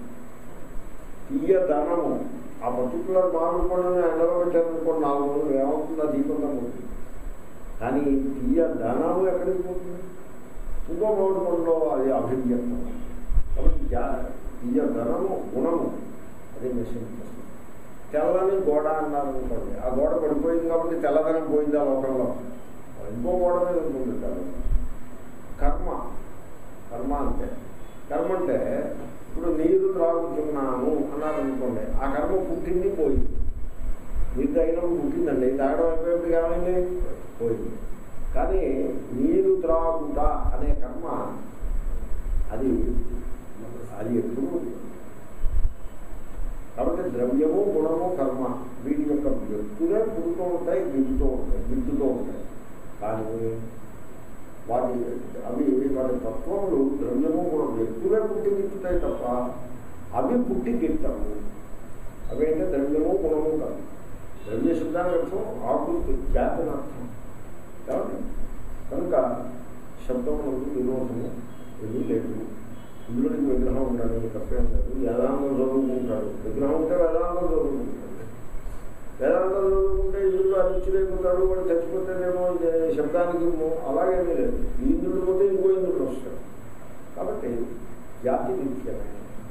తీయదనము ఆ పర్టికులర్ మామిడి పండుని ఎండలో పెట్టారనుకోండి నాలుగు రోజులు ఏమవుతుందో దీపంగా ఉంటుంది కానీ తీయదనము ఎక్కడికి పోతుంది ఇంకో మామిడి పండులో అది అభివ్యక్తం కాబట్టి జా తీయదనము గుణము అది నశించేస్తుంది తెల్లని గోడ అన్నారు అనుకోండి ఆ గోడ పడిపోయింది కాబట్టి తెల్లదనం పోయింది ఆ లోకంలో ఇంకో గోడ మీద ఉంటుంది తెల్లదనం కర్మ కర్మ అంటే కర్మ అంటే ఇప్పుడు నీరు త్రాగుతున్నాను అన్నారు అనుకోండి ఆ కర్మ పుట్టింది పోయింది నీరు తాగినప్పుడు పుట్టిందండి తాగడం అయిపోయేప్పుడు కావాలండి పోయింది కానీ నీరు త్రాగుట అనే కర్మ అది అది ఎప్పుడు ఉంటుంది. కాబట్టి ద్రవ్యము గుణము కర్మ వీటి యొక్క వ్యక్తులే పుడుతూ ఉంటాయి గిద్దుతూ ఉంటాయి గిద్దుతూ ఉంటాయి కానీ వాటి అవి వాటి తత్వములు ద్రవ్యము కూడా వ్యక్తులే పుట్టి గిట్టుతాయి తప్ప అవి పుట్టి గిట్టవు అవి అంటే ద్రవ్యము గుణము కాదు ద్రవ్య శబ్దానికి అర్థం ఆకృతి జాతి అర్థం కాబట్టి కనుక శబ్దములకు విరోధము ఏమీ లేదు ఇంద్రుడికి విగ్రహం ఉండాలి తప్పేం లేదు వేదాంతం చదువుకుంటాడు విగ్రహం ఉంటే వేదాంతం చదువుకుంటాడు వేదాంతం చదువుకుంటే ఇంద్రుడు అనిచ్చులేకుంటాడు వాడు చచ్చిపోతేనేమో ఇది శబ్దానికి మో- అలాగేమీ లేదు ఈ ఇంద్రుడు పోతే ఇంకో ఇంద్రుడు వస్తాడు కాబట్టి జాతి నిత్యమే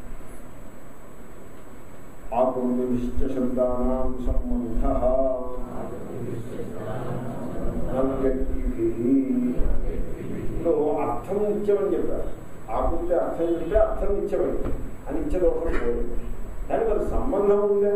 ఆకృతిశ్చ శబ్దానాం సంబంధ వ్యక్తిభి ఇప్పుడు అర్థం నిత్యమని చెప్పారు ఆకృతి అర్థం చెప్తే అర్థం నిత్యమైంది అనిత్య దోషం పోయింది కానీ మరి సంబంధం ఉందా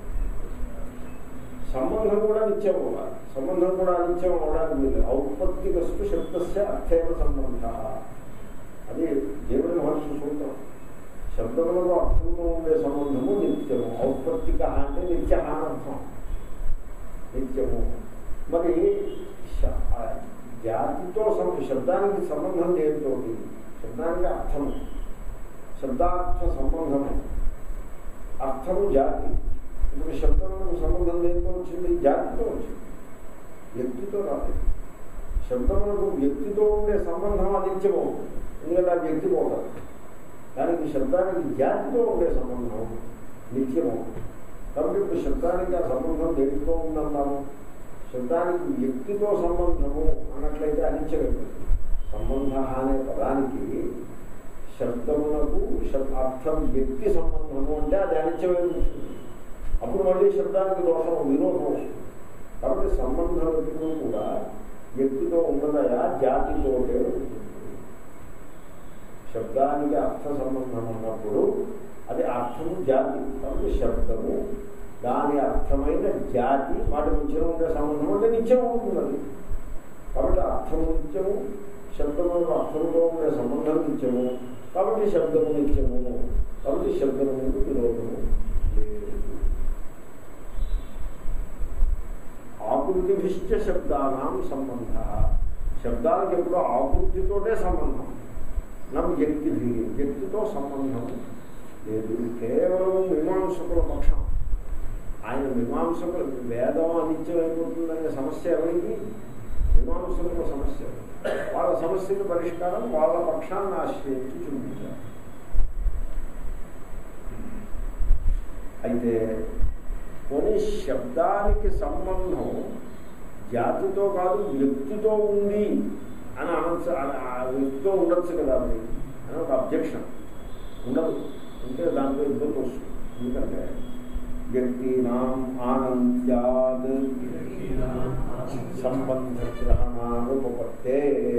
సంబంధం కూడా నిత్యం అవ్వాలి సంబంధం కూడా అనిత్యం అవడానికి లేదు ఔత్పత్తికస్తు శబ్దస్య అర్థైన సంబంధ అది దేవుడి మహర్షి సూత్రం శబ్దములలో అర్థంతో ఉండే సంబంధము నిత్యము ఔత్పత్తిక అంటే నిత్య అనర్థం నిత్యము మరి శ- ఆ జాతితో సం- శబ్దానికి సంబంధం దేనితో శబ్దానికి అర్థము శబ్దార్థ సంబంధము అర్థము జాతి ఇప్పుడు శబ్దములకు సంబంధం దేనితో వచ్చింది జాతితో వచ్చింది వ్యక్తితో రాలేదు శబ్దములకు వ్యక్తితో ఉండే సంబంధం అనిత్యము ఎందుకంటే ఆ వ్యక్తి పోతారు దానికి శబ్దానికి జాతితో ఉండే సంబంధం నిత్యము కాబట్టి ఇప్పుడు శబ్దానికి ఆ సంబంధం దేనితో ఉందన్నాము శబ్దానికి వ్యక్తితో సంబంధము అన్నట్లయితే అనిత్యమైపోతుంది సంబంధ అనే పదానికి శబ్దమునకు శబ్- అర్థం వ్యక్తి సంబంధము అంటే అది అనిత్యమైపోతుంది అప్పుడు మళ్ళీ శబ్దానికి దోషం విరోధం వస్తుంది కాబట్టి సంబంధం ఎప్పుడూ కూడా వ్యక్తితో ఉండదయా జాతితోటే ఉంటుంది శబ్దానికి అర్థ సంబంధం ఉన్నప్పుడు అది అర్థము జాతి కాబట్టి శబ్దము దాని అర్థమైన జాతి వాటి మధ్యలో ఉండే సంబంధం అంటే నిత్యం ఉంటుంది అది కాబట్టి అర్థము నిత్యము శబ్దము అర్థంలో ఉండే సంబంధం నిత్యము కాబట్టి శబ్దము నిత్యము కాబట్టి శబ్దము మీద విరోధము లేదు ఆకృతిభిష్ట శబ్దానాం సంబంధ శబ్దాలకు ఎప్పుడూ ఆకృతితోటే సంబంధం నా వ్యక్తి వ్యక్తితో సంబంధం లేదు ఇది కేవలం మీమాంసకుల పక్షం ఆయన మీమాంసకులు వేదం అనిత్యం అయిపోతుందనే సమస్య ఎవరికి మీమాంసకుల సమస్య వాళ్ళ సమస్యకి పరిష్కారం వాళ్ళ పక్షాన్ని ఆశ్రయించి చూపించారు అయితే కొన్ని శబ్దానికి సంబంధం జాతితో కాదు వ్యక్తితో ఉంది అని అనొచ్చు ఆ- ఆ వ్యక్తితో ఉండొచ్చు కదా మరి అని ఒక అబ్జెక్షన్ ఉండదు అంటే దాంట్లో ఇబ్బంది వస్తుంది ఎందుకంటే వ్యక్తినాం ఆనంద్యాద్ సంబంధ గ్రహణానుపత్తే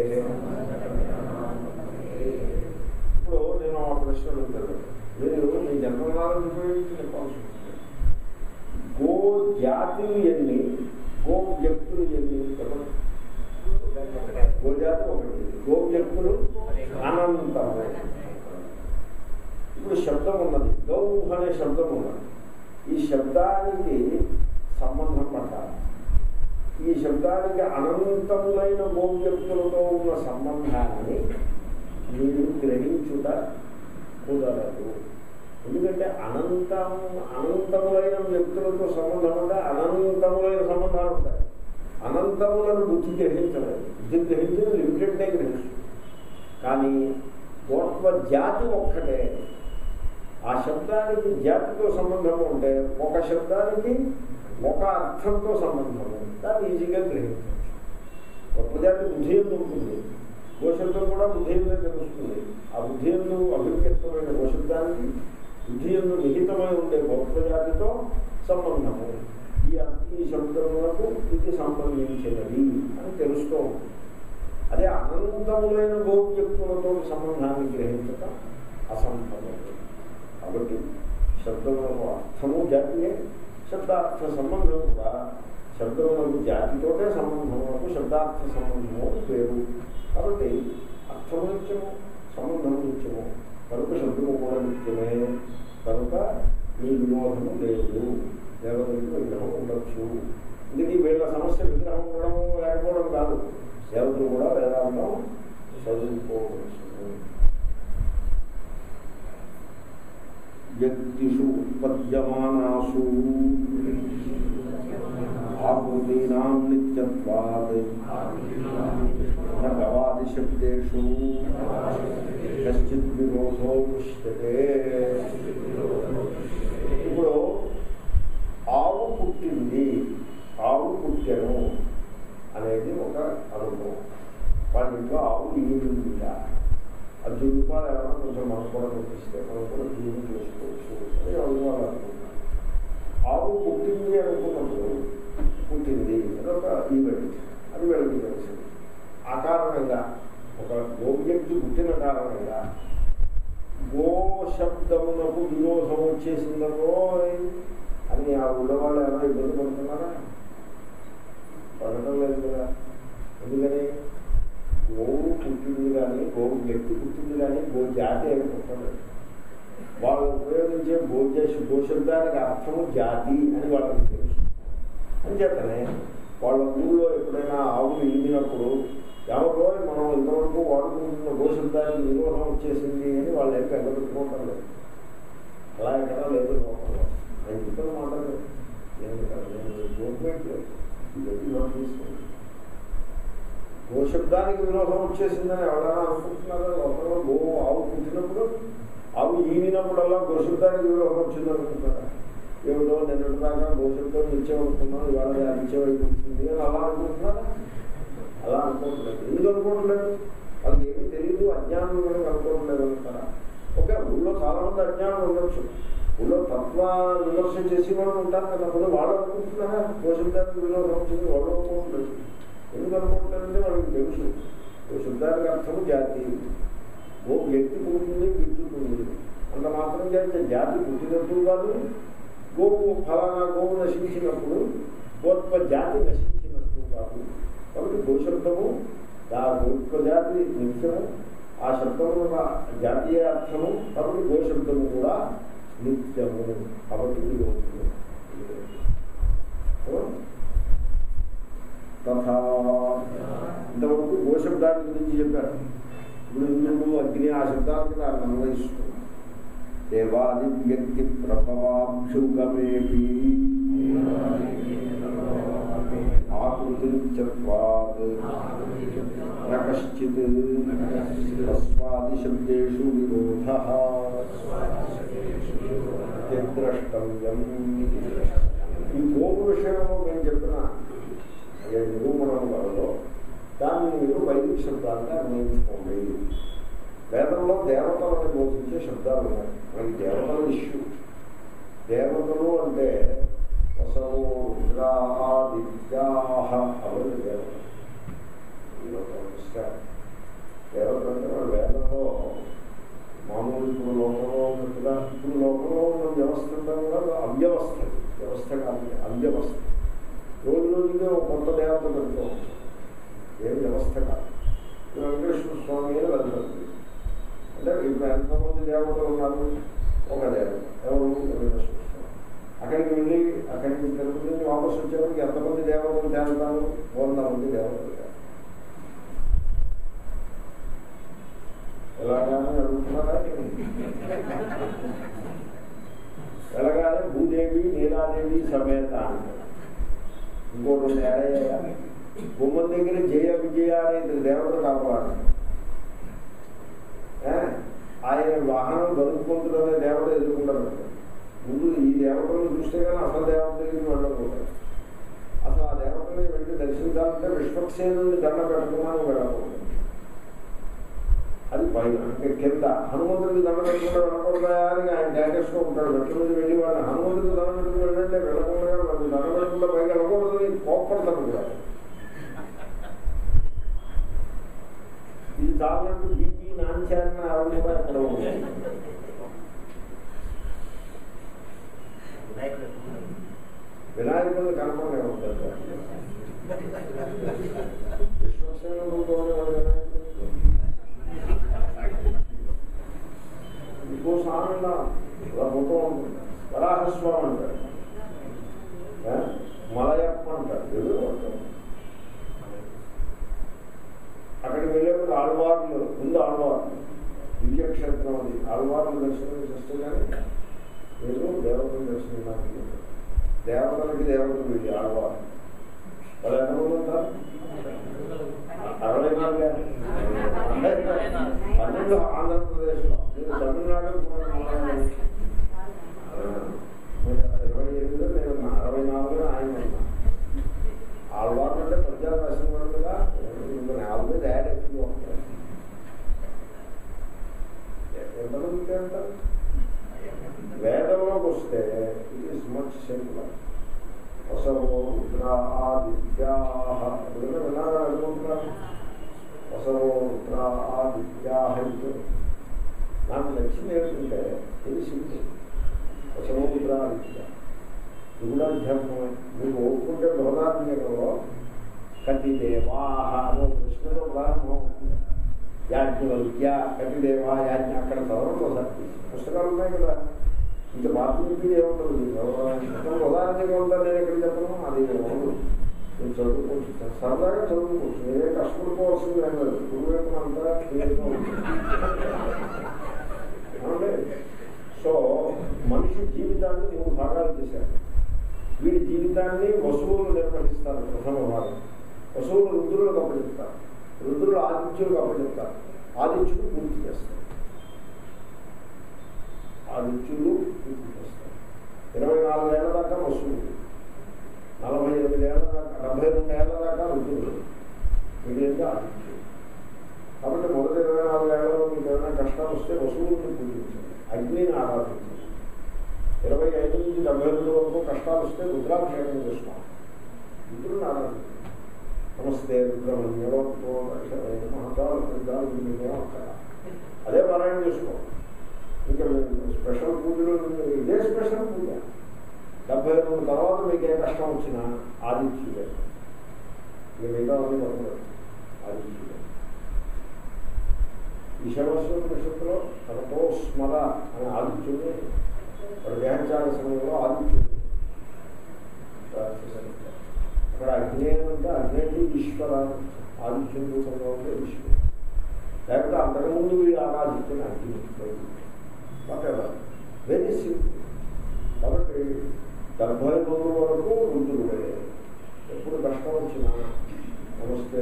ఇప్పుడు నేను ఆ ప్రశ్న అడుగుతాను మీరు మీ జన్మనాలను ఉపయోగించి చెప్పాల్సి ఉంటుంది గో జాతులు ఎన్ని గో వ్యక్తులు ఎన్ని చెప్పండి గోజాతి ఒకటి గో వ్యక్తులు అనంతము ఇప్పుడు శబ్దం ఉన్నది గౌ అనే శబ్దం ఉన్నది ఈ శబ్దానికి సంబంధం పట్టాలి ఈ శబ్దానికి అనంతములైన గో వ్యక్తులతో ఉన్న సంబంధాన్ని మీరు గ్రహించుట కుదరదు ఎందుకంటే అనంతం అనంతములైన వ్యక్తులతో సంబంధం అంటే అనంతములైన సంబంధాలు ఉంటాయి అనంతములను బుద్ధి గ్రహించలేదు బుద్ధి గ్రహించిన లిమిటెడ్నే గ్రహిస్తుంది కానీ గోత్వ జాతి ఒక్కటే ఆ శబ్దానికి జాతితో సంబంధం ఉంటే ఒక శబ్దానికి ఒక అర్థంతో సంబంధము దాన్ని ఈజీగా గ్రహించవచ్చు గొప్ప జాతి బుద్ధి ఎందు ఉంటుంది గోశబ్దం కూడా బుద్ధి ఎందే తెలుస్తుంది ఆ బుద్ధి ఎందు అభివ్యక్తమైన గోశబ్దానికి బుద్ధి ఎందు నిహితమై ఉండే గొప్ప జాతితో సంబంధము ఈ ఈ శబ్దములకు ఇది సంబంధించినది అని తెలుస్తూ ఉంటుంది అదే అనంతములైన గోవ్యక్తులతో సంబంధాన్ని గ్రహించటం అసంభవం కాబట్టి శబ్దములకు అర్థము జాతియే శబ్దార్థ సంబంధం కూడా శబ్దములకు జాతితోటే సంబంధములకు శబ్దార్థ సంబంధము పేరు కాబట్టి అర్థము నిత్యము సంబంధము నిత్యము కనుక శబ్దము కూడా నిత్యమే కనుక మీ వినోదము లేదు దేవతలకు విగ్రహం ఉండొచ్చు ఇది వీళ్ళ సమస్య విగ్రహం ఉండడం లేకపోవడం కాదు దేవతలు కూడా వేదాంతం చదువుకోవచ్చు వ్యక్తిషు వ్యుత్పద్యమానాసు ఆకృతీనాం నిత్యత్వాత్ నవాది శబ్దేషు కశ్చిత్ విరోధో దృశ్యతే ఇప్పుడు ఆవు పుట్టింది ఆవు పుట్టెను అనేది ఒక అనుభవం వాళ్ళ ఇంట్లో ఆవు ఈనిందిట అది రూపాయలు ఏమైనా కొంచెం మనకు కూడా కనిపిస్తే మనం కూడా జీవం చేసుకోవచ్చు అని అనుభవాలు అనుకుంటాం ఆవు పుట్టింది అనుకున్నప్పుడు పుట్టింది అదొక ఈవెంట్ అది వీళ్ళకి తెలిసింది ఆ కారణంగా ఒక గోవ్యక్తి పుట్టిన కారణంగా గో శబ్దమునకు విరోధం వచ్చేసిందనో అని ఆ ఉన్నవాళ్ళు ఏమైనా ఇబ్బంది పడుతున్నారా పడటం లేదు కదా ఎందుకని గోవు పుట్టింది కానీ గోవు వ్యక్తి పుట్టింది కానీ గో జాతి అని పుట్టలేదు వాళ్ళు ఉపయోగించే గోజేష్ గోశబ్దానికి అర్థము జాతి అని వాళ్ళకి తెలుసు అని చెప్పనే వాళ్ళ ఊళ్ళో ఎప్పుడైనా ఆవులు ఈగినప్పుడు ఎవరో మనం ఇంతవరకు వాడుకుంటున్న గోశబ్దానికి విరోధం వచ్చేసింది అని వాళ్ళు ఏం పెద్దపెట్టుకుంటారు లేదు అలా ఎక్కడా లేదు లోకంలో నేను చెప్పిన మాటలు నేను నేను గవర్నమెంట్ లేదు ఇది నోట్ తీసుకోండి గోశబ్దానికి విరోధం వచ్చేసిందని ఎవరైనా అనుకుంటున్నారా లోకంలో గో ఆవు పుట్టినప్పుడు ఆవు ఈనినప్పుడల్లా గోశబ్దానికి విరోధం వచ్చింది అనుకుంటారా ఏమిటో నిన్నటి దాకా గోశబ్దం నిత్యమనుకున్నాం ఇవాళ నిత్యమైపోతుంది అని అలా అనుకుంటున్నారా అలా అనుకోవట్లేదు ఎందుకు అనుకోవట్లేదు వాళ్ళకి ఏమీ తెలియదు అజ్ఞానం కనుక అనుకోవట్లేదు అంటారా ఓకే ఊళ్ళో చాలా మంది అజ్ఞానం ఉండొచ్చు ఊళ్ళో తత్వ విమర్శ చేసి వాళ్ళు ఉంటారు కదా ముందు వాళ్ళు అనుకుంటున్నారా గోశబ్దానికి విరోధం వచ్చింది వాళ్ళు అనుకోవట్లేదు ఎందుకు అనుకుంటారంటే వాళ్ళకి తెలుసు గోశబ్దానికి అర్థము జాతి ఓ వ్యక్తి పుట్టింది విద్యుతుంది అంత మాత్రం చేస్తే జాతి పుట్టినట్టు కాదు గోవు ఫలానా గోవు నశించినప్పుడు గోత్వ జాతి నశించినట్టు కాదు కాబట్టి గోశబ్దము ఆ గోత్వ జాతి నిత్యము ఆ శబ్దము జాతీయ అర్థము కాబట్టి గోశబ్దము కూడా నిత్యము కాబట్టి విరోధము తథా ఇంతవరకు గోశబ్దాన్ని గురించి చెప్పారు ఇప్పుడు ఇంద్రుడు అగ్ని ఆ శబ్దానికి నాకు అన్వయిస్తుంది దేవాది వ్యక్తి ప్రభవాభ్యుగమేపి ఆకృతిత్వాత్ నశ్చిత్ తస్వాది శబ్దేషు విరోధ ద్రష్టవ్యం ఈ గోపు విషయంలో నేను చెప్పిన అదే నిరూపణం వలలో దాన్ని మీరు వైదిక శబ్దాలుగా అన్వయించుకోండి వేదంలో దేవతలను బోధించే శబ్దాలు ఉన్నాయి మనకి దేవతల ఇష్యూ దేవతలు అంటే వసవు రుద్రాదిత్యాహ అవన్నీ దేవతలు దేవతలు అంటే మన వేదంలో మామూలు ఇప్పుడు లోకంలో ఉన్నట్టుగా ఇప్పుడు లోకంలో ఉన్న వ్యవస్థ అంతా కూడా అవ్యవస్థ వ్యవస్థ కాదు అవ్యవస్థ రోజు రోజుగా ఒక కొత్త దేవత పెడుతూ ఏం వ్యవస్థ కాదు వెంకటేశ్వర స్వామి అని వెళ్తారు అంటే ఇప్పుడు ఎంతమంది దేవతలు ఉన్నారు ఒక దేవత ఎవరు వెంకటేశ్వర స్వామి అక్కడికి వెళ్ళి అక్కడికి తిరుపతి నుంచి వాపసు వచ్చేప్పటికి ఎంతమంది దేవతలు తేలుతారు వంద మంది దేవతలు ఎలాగానే అడుగుతున్నారా ఎలాగానే భూదేవి నీలాదేవి సమేత అంటారు ఇంకోటి తేడా బొమ్మల దగ్గర జయ విజయ అనేది దేవత కాపాడు ఆయన వాహనం బతుకుంటుందనే దేవత ఎదుర్కొంటారు ముందు ఈ దేవతలను చూస్తే కానీ అసలు దేవత దగ్గరికి వెళ్ళకూడదు అసలు ఆ దేవతని వెళ్ళి దర్శించాలంటే విశ్వక్సేనుని దండ పెట్టుకున్నాను వెళ్ళకూడదు అది పైన అంటే కింద హనుమంతుడికి దండ పెట్టుకుంటే వెళ్ళకూడదా అని ఆయన డైరెక్ట్గా ఉంటాడు మెట్ల మీద వెళ్ళి వాళ్ళు హనుమంతుడికి దండ పెట్టుకుని వెళ్ళంటే వెళ్ళకుండా వాళ్ళు దండ పెట్టుకుంటే పైకి వెళ్ళకూడదు అని కోప్పడతారు కూడా ఇది దాదాపు బీపీ నాంచారణ ఆవిడ కూడా అక్కడ ఉంది వినాయకుడు కనపడే ఉంటారు విశ్వసేనంలోనే వాడు వినాయకుడు ఇంకో సామెత ఇలా పోతూ ఉంటుంది వరాహస్వామి అంటాడు ఏ? మలయప్ప అంటాడు ఏదో అంటాడు అక్కడికి వెళ్ళేప్పుడు ఆళ్వార్లు ముందు ఆళ్వార్లు దివ్యక్షేత్రం అది ఆళ్వార్లు దర్శనం చేస్తే కానీ మీరు దేవతను దర్శించడానికి దేవతలకి దేవతలు వీళ్ళు ఆడవారు వాళ్ళు ఎంతమంది ఉంటారు అరవై నాలుగు పన్నెండు ఆంధ్రప్రదేశ్లో నేను తమిళనాడు ఇరవై ఎనిమిదిలో నేను ఉన్నా. అరవై నాలుగులో ఆయన ఉన్నా ఆళ్వారు అంటే ప్రజా దర్శనం కూడా కదా ఇంకా ఆల్రెడీ యాడ్ ఎక్కువ ఉంటాయి ఎంతమంది అంటారు వేదంలోకి వస్తే ఇట్ ఈస్ మచ్ సింపుల్ వసవో రుద్ర ఆదిత్యా ఎప్పుడైనా విన్నారా అనుకుంటున్నాను వసవో రుద్ర ఆదిత్యా ఇది నాకు నచ్చింది ఏమిటంటే ఇది సింపుల్ వసవో రుద్ర ఆదిత్య ఇది కూడా అధ్యాత్మమే మీకు ఓపుకుంటే బృహదాత్మకంలో కటి దేవాహ అనే ప్రశ్నలో ప్రారంభం అవుతుంది యాజ్ఞవల్క్య కటి దేవా యాజ్ఞ అక్కడ చదవడం ఒకసారి పుస్తకాలు ఉన్నాయి కదా ఇంకా బాధ్యత ఏముంటుంది ఉదాహరణగా ఉందా నేను ఎక్కడ చెప్పను అది ఉండదు నేను చదువుకోవచ్చు సరదాగా చదువుకోవచ్చు నేనే కష్టపడుకోవాల్సింది ఏం లేదు గురువేమో అంతా క్లియర్గా ఉంటుంది ఏమండి? సో మనిషి జీవితాన్ని మూడు భాగాలు చేశారు వీడి జీవితాన్ని వసువులు నిర్వహిస్తారు ప్రథమ భాగం వసువులు రుద్రులకు అప్పచెప్తారు రుద్రులు ఆదిత్యులకు అప్పచెప్తారు ఆదిత్యులు పూర్తి చేస్తారు ఆదిత్యులు పూర్తి చేస్తారు ఇరవై నాలుగేళ్ల దాకా వసువులు నలభై ఎనిమిది ఏళ్ల దాకా డెబ్బై రెండు ఏళ్ల దాకా రుద్రులు మిగిలింది ఆదిత్యులు కాబట్టి మొదటి ఇరవై నాలుగు ఏళ్లలో మీకు ఏమైనా కష్టాలు వస్తే వసువులను పూజించండి అగ్నిని ఆరాధించండి ఇరవై ఐదు నుంచి డెబ్బై రెండు వరకు కష్టాలు వస్తే రుద్రాభిషేకం చేస్తాం రుద్రుని ఆరాధించండి నమస్తే రుద్రమణ్యలో మహతాలు రుద్రాలు మీకేం అక్కడ అదే పారాయణ చేసుకో ఇంకా మీరు స్పెషల్ పూజలు ఇదే స్పెషల్ పూజ డెబ్బై రెండు తర్వాత మీకు ఏ కష్టం వచ్చినా ఆదిత్యులే ఇక మిగతా అన్ని పడుతుంది ఆదిత్యులే ఈశావాస్య పరిషత్తులో తనతో స్మర అనే ఆదిత్యుని వాడు దేహచార సమయంలో ఆదిత్యుడు అక్కడ అగ్ని అంటే అగ్ని అంటే ఈశ్వర ఆదిత్యుని రూపంలో ఉంటే ఈశ్వరుడు లేకపోతే అంతకుముందు వీడు ఆరాధించిన అగ్ని వాట్ ఎవర్ వెరీ సింపుల్ కాబట్టి డెబ్బై రోజుల వరకు రుద్రుడే ఎప్పుడు కష్టం వచ్చినా నమస్తే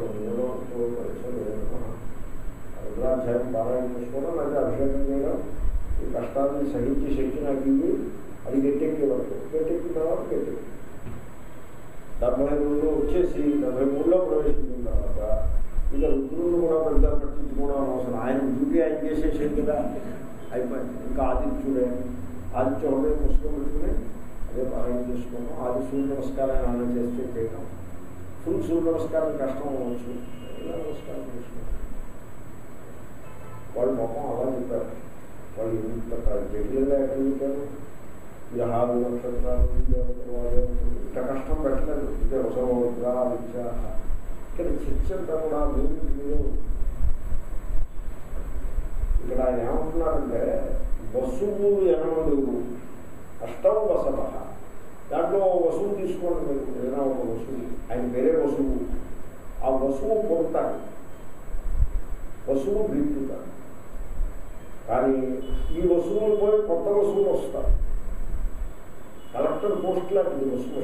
రుద్రాధ్యాయం పారాయణ చేసుకోవడం లేదా అభిషేకం చేయడం ఈ కష్టాన్ని సహించి శక్తి నాకు ఇవి అది గట్టెక్కి వరకు గట్టెక్కిన తర్వాత గట్టెక్కి డెబ్బై రోజులు వచ్చేసి డెబ్బై మూడులో ప్రవేశించిన తర్వాత ఇక రుద్రులు కూడా పెద్ద పట్టించుకోవడం అవసరం ఆయన డ్యూటీ ఆయన చేసేసేది కదా అయిపోయింది ఇంకా ఆదిత్యుడే ఆదిత్య హృదయం పుస్తకం పెట్టుకుని అదే పారాయణ చేసుకోవడం ఆది సూర్య నమస్కారాన్ని ఆయన చేస్తే చేయడం ఫుల్ సూర్య నమస్కారం కష్టం అవ్వచ్చు ఇలా నమస్కారం చేసుకోవడం వాళ్ళు మొత్తం అలా చెప్పారు వాళ్ళు ఇంత జటిలంగా ఎక్కడ చెప్పారు గ్రహాలు నక్షత్రాలు దేవతలు, వాదేవతలు, ఇంత కష్టం పెట్టలేదు ఇదే వసవోద్రా విద్య ఇక్కడ చర్చ అంతా కూడా మీరు మీరు ఇక్కడ ఆయన ఏమంటున్నారంటే వసువు ఎనమడుగు అష్టం వసవ దాంట్లో ఓ వసువు తీసుకోండి మీరు ఏదైనా ఒక వసువు ఆయన పేరే వసువు ఆ వసువు పొందుతాడు వసువు గిట్టుతాడు కానీ ఈ వసువులు పోయి కొత్త వసువులు వస్తారు కలెక్టర్ పోస్ట్ లాంటిది వస్తువు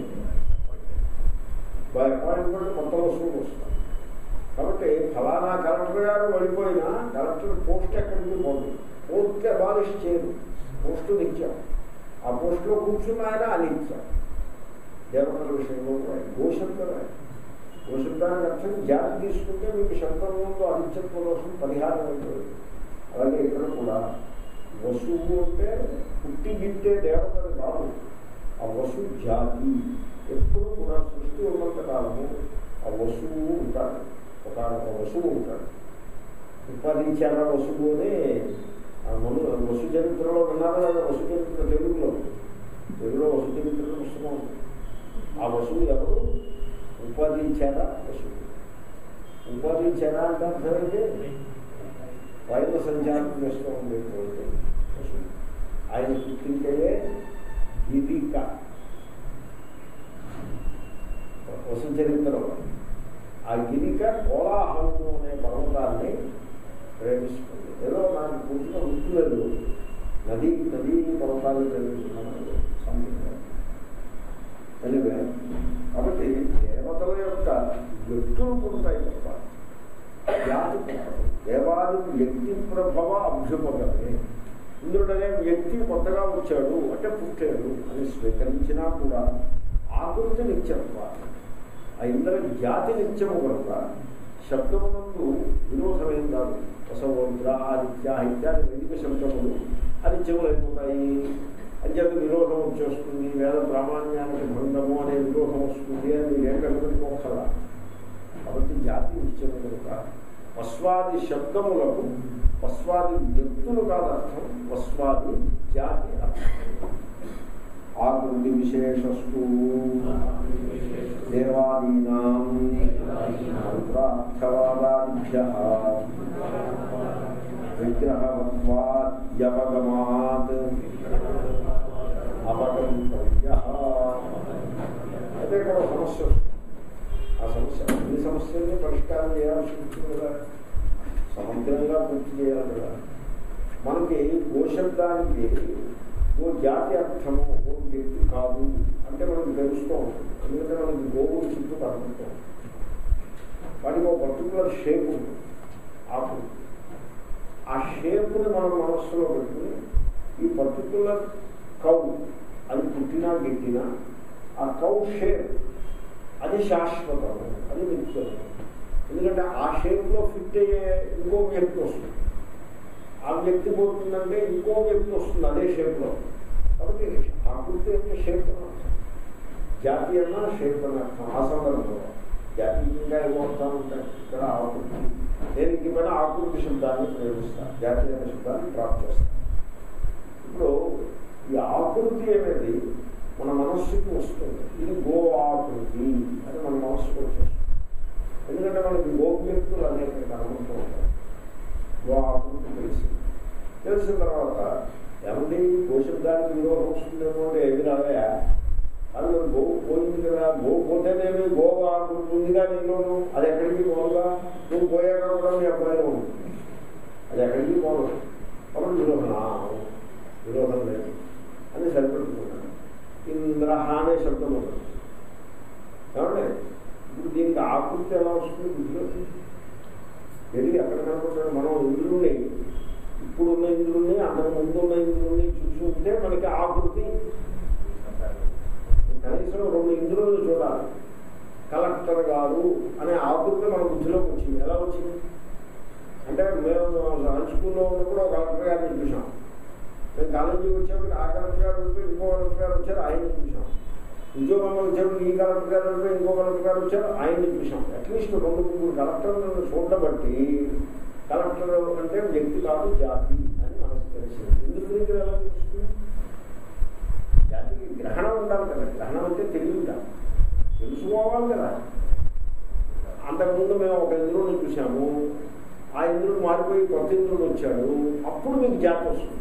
బై అపాయింట్మెంట్ కొత్త వస్తువులు వస్తాయి కాబట్టి ఫలానా కలెక్టర్ గారు వెళ్ళిపోయినా కలెక్టర్ పోస్ట్ ఎక్కడికి పోదు పోస్ట్ అబాలిష్ చేయదు పోస్టు నిత్యం ఆ పోస్టులో కూర్చున్న ఆయన అనిత్యం దేవతల విషయంలో కూడా గోశబ్దం గోశబ్దానికి అర్థం జాతి తీసుకుంటే మీకు శబ్దంలో అనిత్యత్వ దోషం పరిహారం అయిపోయింది అలాగే ఇక్కడ కూడా వసువు అంటే పుట్టి గిట్టే దేవతలు కాదు ఆ వసు జాతి ఎప్పుడు కూడా సృష్టి ఉన్నంత కాలము ఆ వసువు ఉంటాడు ఒక వసువు ఉంటాడు ఉపాధించాల వసువు అని ఆ మను వసు చరిత్రలో విన్నారు కదా వసు చరిత్ర తెలుగులో తెలుగులో వసు చరిత్ర పుస్తకం ఉంది ఆ వసువు ఎవరు ఉపాధించాల వసువు ఉపాధించాల అంటే అర్థం ఏంటి వైద్య సంచారం చేస్తూ ఉండేటువంటి వసువు ఆయన పుట్టింటే గీతిక వసు చరిత్రలో ఆ గిరిక కోలాహలము అనే పర్వతాన్ని ప్రేమిస్తుంది ఏదో నాకు పుట్టిన గుర్తులేదు నది నది పర్వతాలు ప్రేమిస్తున్నాను సంథింగ్ ఎనివే కాబట్టి దేవతల యొక్క వ్యక్తులు పుడతాయి తప్ప జాతి పుట్టదు. దేవాది వ్యక్తి ప్రభవ అభ్యుపగలే ఇంద్రుడనే వ్యక్తి కొత్తగా వచ్చాడు అంటే పుట్టాడు అని స్వీకరించినా కూడా ఆకృతి నిత్యత్వ ఆ ఇంద్ర జాతి నిత్యము కనుక శబ్దమునందు విరోధమేం కాదు వసవోద్ర ఆదిత్య ఇత్యాది వైదిక శబ్దములు అనిత్యములు అయిపోతాయి అంచేత విరోధం వచ్చేస్తుంది వేద ప్రామాణ్యానికి భంగము అనే విరోధం వస్తుంది అని మీరు ఏం కనుగొనుకోకలా కాబట్టి జాతి నిత్యము కనుక వస్వాది శబ్దములకు వస్వాది వ్యక్తులు కాదు అర్థం వస్వాది జాతి అర్థం ఆకృతి విశేషస్తు దేవాదీనాం మంత్రార్థవాదాభ్య విగ్రహవత్వాద్యవగమాత్ అపగంతవ్య అయితే ఇక్కడ ఒక సమస్య వస్తుంది. ఆ సమస్య అన్ని సమస్యల్ని పరిష్కారం చేయాల్సి ఉంటుంది కదా సమగ్రంగా పూర్తి చేయాలి కదా మనకి గోశబ్దానికి ఓ జాతి అర్థము ఓ వ్యక్తి కాదు అంటే మనకు తెలుస్తూ ఉంటుంది ఎందుకంటే మనకి గోవులు చుట్టూ కనబడుతూ ఉంటుంది వాటికి ఒక పర్టికులర్ షేప్ ఉంటుంది ఆకు ఆ షేప్ని మనం మనస్సులో పెట్టుకుని ఈ పర్టికులర్ కౌ అది పుట్టినా గిట్టినా ఆ కౌ షేప్ అది శాశ్వతము అది నిత్యం ఎందుకంటే ఆ షేప్లో ఫిట్ అయ్యే ఇంకో వ్యక్తి వస్తుంది ఆ వ్యక్తి పోతుందంటే ఇంకో వ్యక్తి వస్తుంది అదే షేప్లో కాబట్టి ఆకృతి యొక్క షేప్ అని అర్థం జాతి అన్న షేప్ అని అర్థం ఆ సందర్భంలో జాతీయంగా ఏమవుతా ఉంటాయి ఇక్కడ ఆకృతి నేను ఇంకేమైనా ఆకృతి శబ్దాన్ని ప్రయోగిస్తాను జాతి అనే శబ్దాన్ని డ్రాప్ చేస్తాను ఇప్పుడు ఈ ఆకృతి అనేది మన మనస్సుకి వస్తుంది ఇది గో ఆకృతి అని మన మనస్సుకు వచ్చేస్తుంది ఎందుకంటే మనకి గోప్యక్తులు అనేక కనబడుతూ ఉంటాయి గో ఆకృతి తెలిసి తెలిసిన తర్వాత ఏమండి గోశబ్దానికి విరోధం వస్తుందేమో అంటే ఏమి రాదయా అది మరి గో పోయింది కదా గో పోతేనేమి గో ఆకృతి ఉందిగా నీలోను అది ఎక్కడికి పోదుగా నువ్వు పోయాక కూడా నీ అబ్బాయిలో ఉంది అది ఎక్కడికి పోదు కాబట్టి విరోధం ఆ, విరోధం లేదు అని సరిపెట్టుకున్నాను ఇంద్ర అనే శబ్దం ఉంది ఏమండి ఇప్పుడు దీనికి ఆకృతి ఎలా వస్తుంది బుద్ధిలోకి వెళ్ళి ఎక్కడ కనపడ్డాడు మనం ఇంద్రుణ్ణి ఇప్పుడున్న ఇంద్రుణ్ణి అంతకు ముందు ఉన్న ఇంద్రుణ్ణి చూసి ఉంటే మనకి ఆకృతి కనీసం రెండు ఇంద్రులు చూడాలి కలెక్టర్ గారు అనే ఆకృతి మన బుద్ధిలోకి వచ్చింది ఎలా వచ్చింది అంటే మేము హై స్కూల్లో ఉన్నప్పుడు ఒక కలెక్టర్ గారిని చూసాం మేము కాలేజీకి వచ్చేప్పుడు ఆ కలెక్టర్ గారు ఉంటే ఇంకో కలెక్టర్ గారు వచ్చారు ఆయన్ని చూసాం ఉద్యోగంలో వచ్చేప్పుడు ఈ కలెక్టర్ గారు ఉంటే ఇంకో కలెక్టర్ గారు వచ్చారు ఆయన్ని చూసాం అట్లీస్ట్ రెండు ముగ్గురు కలెక్టర్లను చూడడం బట్టి కలెక్టర్ అంటే వ్యక్తి కాదు జాతి అని మనకు తెలిసింది ఎందుకు దీనికి ఎలా తెలుస్తుంది జాతికి గ్రహణం ఉండాలి కదా గ్రహణం అంటే తెలియదు తెలుసుకోవాలి కదా అంతకుముందు మేము ఒక ఇంద్రుడిని చూసాము ఆ ఇంద్రుడు మారిపోయి కొత్త ఇంద్రుడు వచ్చాడు అప్పుడు మీకు జాతి వస్తుంది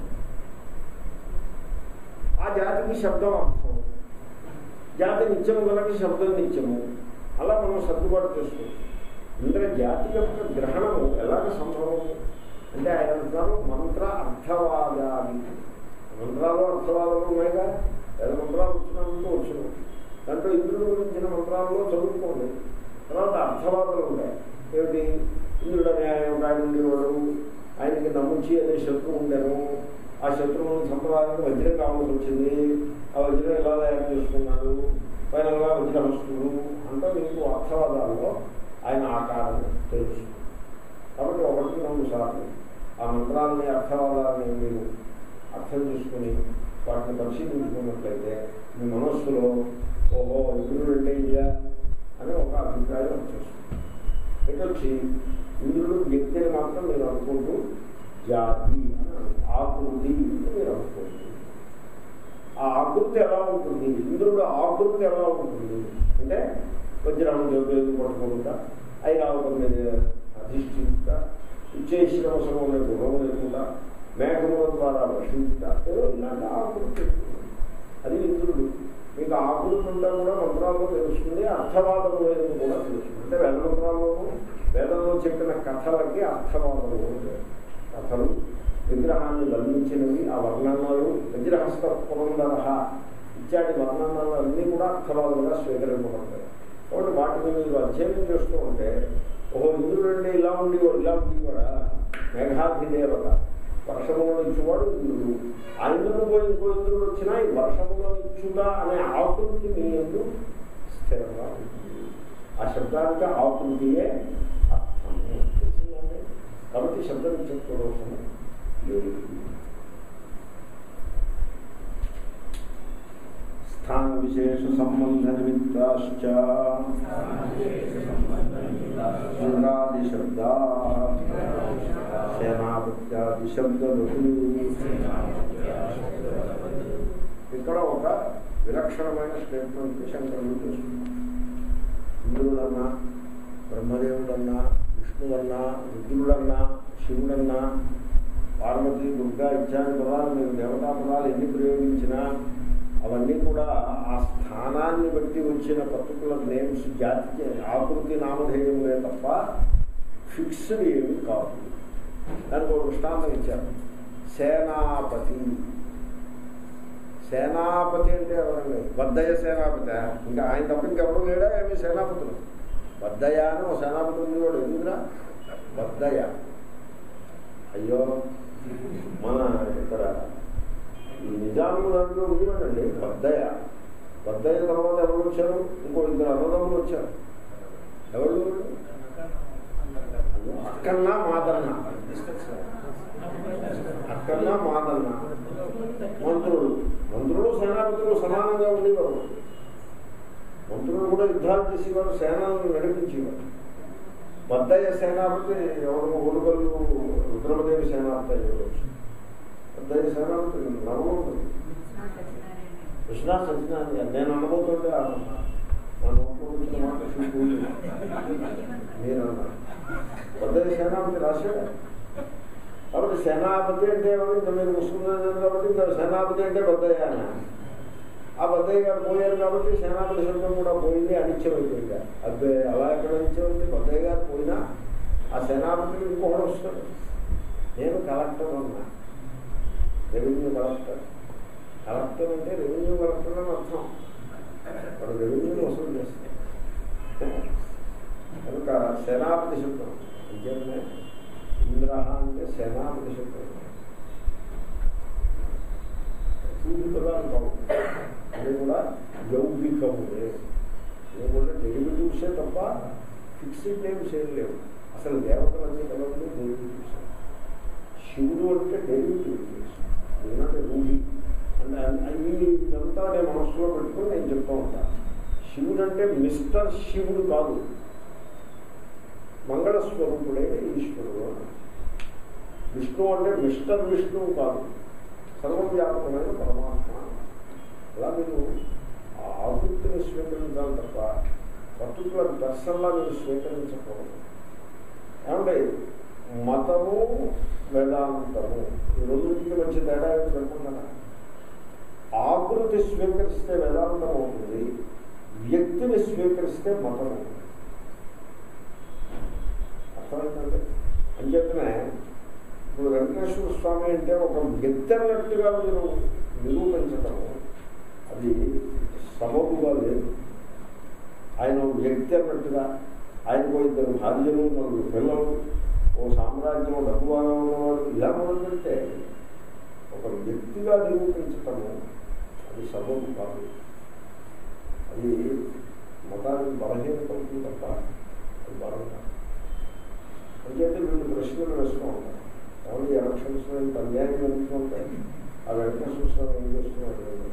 ఆ జాతికి శబ్దం అర్థం జాతి నిత్యము కనుక శబ్దం నిత్యము అలా మనం సర్దుబాటు చేసుకోవచ్చు ఇంద్ర జాతి యొక్క గ్రహణము ఎలాగ సంభవం అంటే ఆయన అంటున్నారు మంత్ర అర్థవాదాది మంత్రాలు అర్థవాదాలు ఉన్నాయిగా వేద మంత్రాలు వచ్చినందుకు వచ్చిన దాంట్లో ఇంద్రుడి గురించిన మంత్రాల్లో చదువుకోండి తర్వాత అర్థవాదాలు ఉంటాయి ఏమిటి ఇంద్రుడు అనే ఆయన ఒక ఆయన ఉండేవాడు ఆయనకి నమ్ముచి అనే శత్రువు ఉండాను ఆ శత్రువుని సంప్రదాయానికి వజ్రం కావాల్సి వచ్చింది ఆ వజ్రం ఎలా తయారు చేసుకున్నాడు ఫైనల్గా వజ్రహస్తుడు అంతా మీకు అర్థవాదాల్లో ఆయన ఆకారం తెలుసు కాబట్టి ఒకటి రెండు సార్లు ఆ మంత్రాలని అర్థవాదాలని మీరు అర్థం చేసుకుని వాటిని పరిశీలించుకున్నట్లయితే మీ మనస్సులో ఓహో ఇంద్రుడు అంటే ఇదా అని ఒక అభిప్రాయం వచ్చేస్తుంది ఇటొచ్చి ఇంద్రుడు వ్యక్తి అని మాత్రం మీరు అనుకుంటూ జాతి అని అను- ఆకృతి అని మీరు అనుకోండి ఆ ఆకృతి ఎలా ఉంటుంది ఇంద్రుడు ఆకృతి ఎలా ఉంటుంది అంటే వజ్రాము జోగేది పట్టుకుంటా ఐరావతం మీద అధిష్ఠిత ఇచ్చేసిన అవసరం అనే గుణం లేకుండా మేఘముల ద్వారా వర్షించుట ఏదో ఇలాంటి ఆకృతి అది ఇంద్రుడు మీకు ఆకృతి ఉందా కూడా మంత్రాల్లో తెలుస్తుంది అర్థవాదము లేదని కూడా తెలుస్తుంది అంటే వేద మంత్రాల్లోనూ వేదంలో చెప్పిన కథలకి అర్థవాదము ఉంటాయి కథలు విగ్రహాన్ని వర్ణించినవి ఆ వర్ణనలు వజ్రహస్త పురంధర ఇత్యాది వర్ణనలు అన్నీ కూడా అర్థవాలుగా స్వీకరింపబడతాయి కాబట్టి వాటిని మీరు అధ్యయనం చేస్తూ ఉంటే ఓహో ఇంద్రుడంటే ఇలా ఉండేవాడు ఇలా ఉండేవాడా మేఘాధిదేవత వర్షములను ఇచ్చేవాడు ఇంద్రుడు ఆ ఇంద్రుడు పోయి ఇంకో ఇంద్రుడు వచ్చినా ఈ వర్షములను ఇచ్చుదా అనే ఆకృతి మీ ఎందు స్థిరంగా ఉంటుంది ఆ శబ్దానికి ఆకృతియే అర్థము తెలిసిందండి కాబట్టి శబ్ద నిత్యత్వ దోషము లేదు స్థాన విశేష సంబంధ నిమిత్తాశ్చ శృంగాది శబ్దా సేనాపత్యాది శబ్దలు ఇక్కడ ఒక విలక్షణమైన స్టేట్మెంట్ శంకరులు చేస్తున్నారు ఇంద్రుడన్నా బ్రహ్మదేవుడన్నా విష్ణువన్నా రుద్రుడన్నా శివుడన్నా పార్వతి దుర్గా ఇత్యాది పదాలు మీరు దేవతా పదాలు ఎన్ని ప్రయోగించినా అవన్నీ కూడా ఆ స్థానాన్ని బట్టి వచ్చిన పర్టికులర్ నేమ్స్ జాతి ఆకృతి నామధేయములే తప్ప ఫిక్స్డ్ ఏమి కాదు దానికి ఒక దృష్టాంతం ఇచ్చారు సేనాపతి సేనాపతి అంటే ఎవరండి బద్దయ్య సేనాపతి ఇంకా ఆయన తప్ప ఇంకెవరు లేడా ఏమి సేనాపతులు బద్దయ్య అని ఒక సేనాపతి ఉంది వాడు ఎందుకురా బద్దయ్య అయ్యో మన ఇక్కడ ఈ నిజాము దాంట్లో ఉండేవాడండి బద్దయ్య బద్దయ్య తర్వాత ఎవరు వచ్చారు ఇంకో ఇద్దరు అన్నదమ్ములు వచ్చారు ఎవరు అక్కన్నా మాదన్న అక్కన్నా మాదన్న మంత్రులు మంత్రులు సేనాపతులు సమానంగా ఉండేవారు మంత్రులు కూడా యుద్ధాలు చేసేవారు సేనలను నడిపించేవారు బద్దయ్య సేనాపతి ఎవరు ఒడుగలు రుద్రమదేవి సేనాపతి అయ్యవచ్చు బద్దయ్య సేనాపతి నమ్మకం ఉంటుంది కృష్ణా సత్యనారాయణ నేను అనుభూతుంటే అన్నా నా నోట్లో వచ్చిన మాట చూపుతుంది. మీరు అన్నారు బద్దయ్య సేనాపతి రాశాడు కాబట్టి సేనాపతి అంటే ఎవరు ఇంకా మీరు ముస్లిం కాబట్టి ఇంకా సేనాపతి అంటే బద్దయ్య అని ఆ బద్దయ్య గారు పోయారు కాబట్టి సేనాపతి శబ్దం కూడా పోయింది అనిత్యమైపోయింది అదే అలా ఎక్కడ అనిత్యమైంది బద్దయ్య గారు పోయినా ఆ సేనాపతికి ఇంకొకటి వస్తాడు నేను కలెక్టర్ ఉన్నా రెవెన్యూ కలెక్టర్ కలెక్టర్ అంటే రెవెన్యూ కలెక్టర్ అని అర్థం వాడు రెవెన్యూని వసూలు చేస్తాడు కనుక సేనాపతి శబ్దం అంతేనే ఇంద్ర అంటే సేనాపతి శబ్దం సూచికగా కావు అది కూడా యౌగికములే ఇవి కూడా డెరివేటివ్సే తప్ప ఫిక్స్డ్ నేమ్స్ ఏం లేవు అసలు దేవతలు అన్ని కలవదు డెరివేటివ్స్ శివుడు అంటే డెరివేటివ్స్ ఎందుకంటే రూఢి అంటే ఈ ఇదంతా నేను మనసులో పెట్టుకుని నేను చెప్తా ఉంటాను శివుడు అంటే మిస్టర్ శివుడు కాదు మంగళస్వరూపుడైన ఈశ్వరుడు అన్నాడు. విష్ణు అంటే మిస్టర్ విష్ణువు కాదు సర్వవ్యాపకమైన పరమాత్మ అలా మీరు ఆ ఆవృత్తిని స్వీకరించాలి తప్ప పర్టికులర్ పర్సన్లా మీరు స్వీకరించకూడదు ఏమంటే మతము వేదాంతము ఈ రెండింటికి మంచి తేడా ఏంటి పెట్టుకుంటారా ఆకృతి స్వీకరిస్తే వేదాంతం అవుతుంది వ్యక్తిని స్వీకరిస్తే మతం అవుతుంది అర్థమైందండి అంచేతనే ఇప్పుడు వెంకటేశ్వర స్వామి అంటే ఒక వ్యక్తి అన్నట్టుగా మీరు నిరూపించటం అది సబబుగా లేదు ఆయన ఒక వ్యక్తి అన్నట్టుగా ఆయనకు ఇద్దరు భార్యలు నలుగురు పిల్లలు ఓ సామ్రాజ్యం డబ్బుగా ఉన్నవాడు ఇలా మొదలుపెడితే ఒక వ్యక్తిగా నిరూపించటము అది సబబు కాదు అది మతానికి బలహీనత అవుతుంది తప్ప అది బలం కాదు అంచేతే వీళ్ళు ప్రశ్నలు వేస్తూ ఉంటారు ఓన్లీ ఎలక్షన్స్లో ఇంత అన్యాయం జరుగుతుంటాయి ఆ వెంకటేశ్వర స్వామి ఏం చేస్తున్నాడు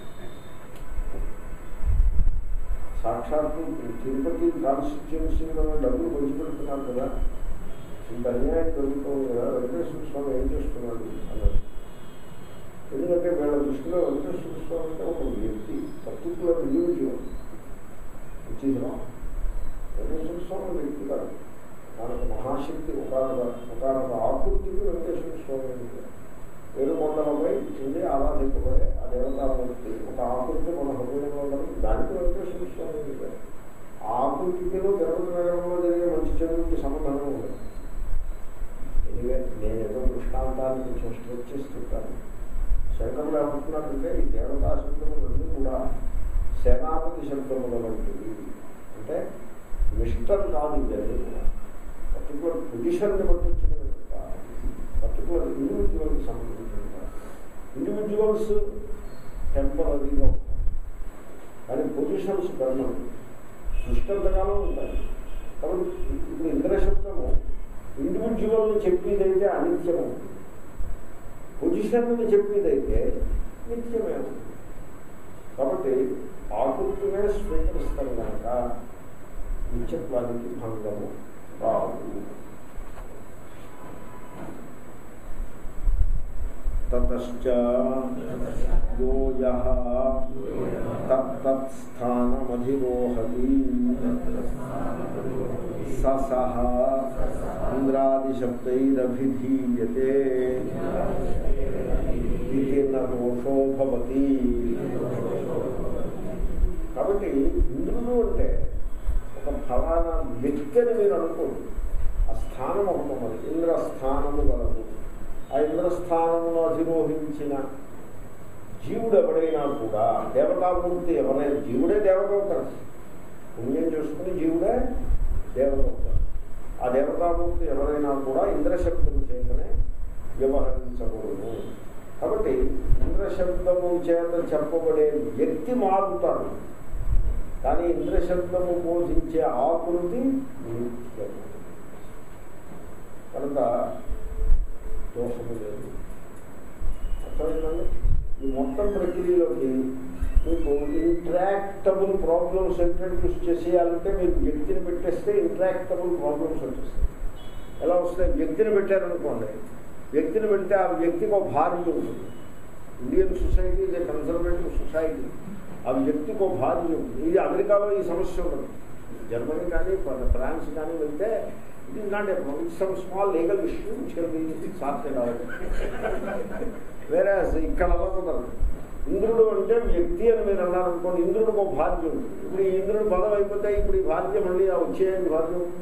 సాక్షాత్తు తిరుపతి కాన్స్టిట్యున్సీలో డబ్బులు పంచిపెడుతున్నారు కదా ఇంత అన్యాయం జరుగుతుంది కదా వెంకటేశ్వర స్వామి ఏం చేస్తున్నాడు అన్నారు ఎందుకంటే వీళ్ళ దృష్టిలో వెంకటేశ్వర స్వామి అంటే ఒక వ్యక్తి పర్టికులర్ ఇండివిజువల్ వచ్చిందా వెంకటేశ్వర స్వామి వ్యక్తి కాదు మనకు మహాశక్తి ఒకనొక ఒకనొక ఆకృతికి వెంకటేశ్వర స్వామి ఉంది వేరుకొండలపై ఉంది ఆరాధింపబడే ఆ దేవతామూర్తి ఒక ఆకృతి మన హృదయంలో ఉన్నది దానికి వెంకటేశ్వర స్వామి ఉంది ఆ ఆకృతికి తిరుపతి నగరంలో జరిగే మంచి చెడుకి సంబంధం ఉంది ఎనివే నేను ఏదో దృష్టాంతాన్ని కొంచెం కొంచెం స్ట్రెచ్ చేసి చెప్తాను శంకరులు ఏమంటున్నారంటే ఈ దేవతా శబ్దములన్నీ కూడా సేనాపతి శబ్దముల వంటివి అంటే మిస్టర్ కాదు ఇవన్నీ కూడా పర్టికులర్ పొజిషన్ని బట్టి వచ్చినవి కాదు పర్టికులర్ ఇండివిజువల్కి సంబంధించిన కాదు ఇండివిజువల్స్ టెంపరీగా ఉంటాయి కానీ పొజిషన్స్ పర్మనెంట్ సృష్టంతగానూ ఉంటాయి కాబట్టి ఇప్పుడు ఇంద్రశబ్దము ఇండివిజువల్ని చెప్పేదైతే అనిత్యము పొజిషన్ని చెప్పేదైతే నిత్యమే ఉంటుంది కాబట్టి ఆకృతినే స్వీకరిస్తారు కనుక నిత్యత్వానికి భంగము రాదు తతశ్చ యో యః తత్తత్స్థానమధిరోహతి స సహ ఇంద్రాదిశబ్దైరభిధీయతే ఇది నోషో భవతి కాబట్టి ఇంద్రుడు అంటే ఒక ఫలానా వ్యక్తి అని మీరు అనుకోండి ఆ స్థానం ఒకటి ఉన్నది ఇంద్రస్థానము గలదు ఆ ఇంద్రస్థానమును అధిరోహించిన జీవుడు ఎవడైనా కూడా దేవతామూర్తి ఎవరైనా జీవుడే దేవత అవుతాడు పుణ్యం చేసుకుని జీవుడే దేవత అవుతాడు ఆ దేవతామూర్తి ఎవరైనా కూడా ఇంద్రశబ్దం చేతనే వ్యవహరించకూడదు కాబట్టి ఇంద్రశబ్దము చేత చెప్పబడే వ్యక్తి మారుతాడు కానీ ఇంద్రశబ్దము బోధించే ఆకృతి నిత్యము కనుక దోషము లేదు అర్థమైందండి ఈ మొత్తం ప్రక్రియలోకి మీకు ఇంట్రాక్టబుల్ ప్రాబ్లమ్స్ ఇంట్రడ్యూస్ చేసేయాలంటే మీరు వ్యక్తిని పెట్టేస్తే ఇంట్రాక్టబుల్ ప్రాబ్లమ్స్ వచ్చేస్తాయి ఎలా వస్తాయి వ్యక్తిని పెట్టారనుకోండి వ్యక్తిని పెడితే ఆ వ్యక్తికి ఒక భార్య ఉంటుంది Indian society is conservative society ఆ వ్యక్తికి ఒక భార్య ఉంటుంది ఇది అమెరికాలో ఈ సమస్య ఉండదు జర్మనీ కానీ ఫ్రాన్స్ కానీ వెళ్తే ఇది not some small legal issue సాధ్యం కావాలి వేరే ఇక్కడ అలా ఉండదు ఇంద్రుడు అంటే వ్యక్తి అని మీరు అన్నారనుకోండి ఇంద్రుడికి ఒక భార్య ఉంటుంది ఇప్పుడు ఈ ఇంద్రుడు పదం అయిపోతే ఇప్పుడు ఈ భార్య మళ్ళీ ఆ వచ్చేయండి భార్య ఉంటుంది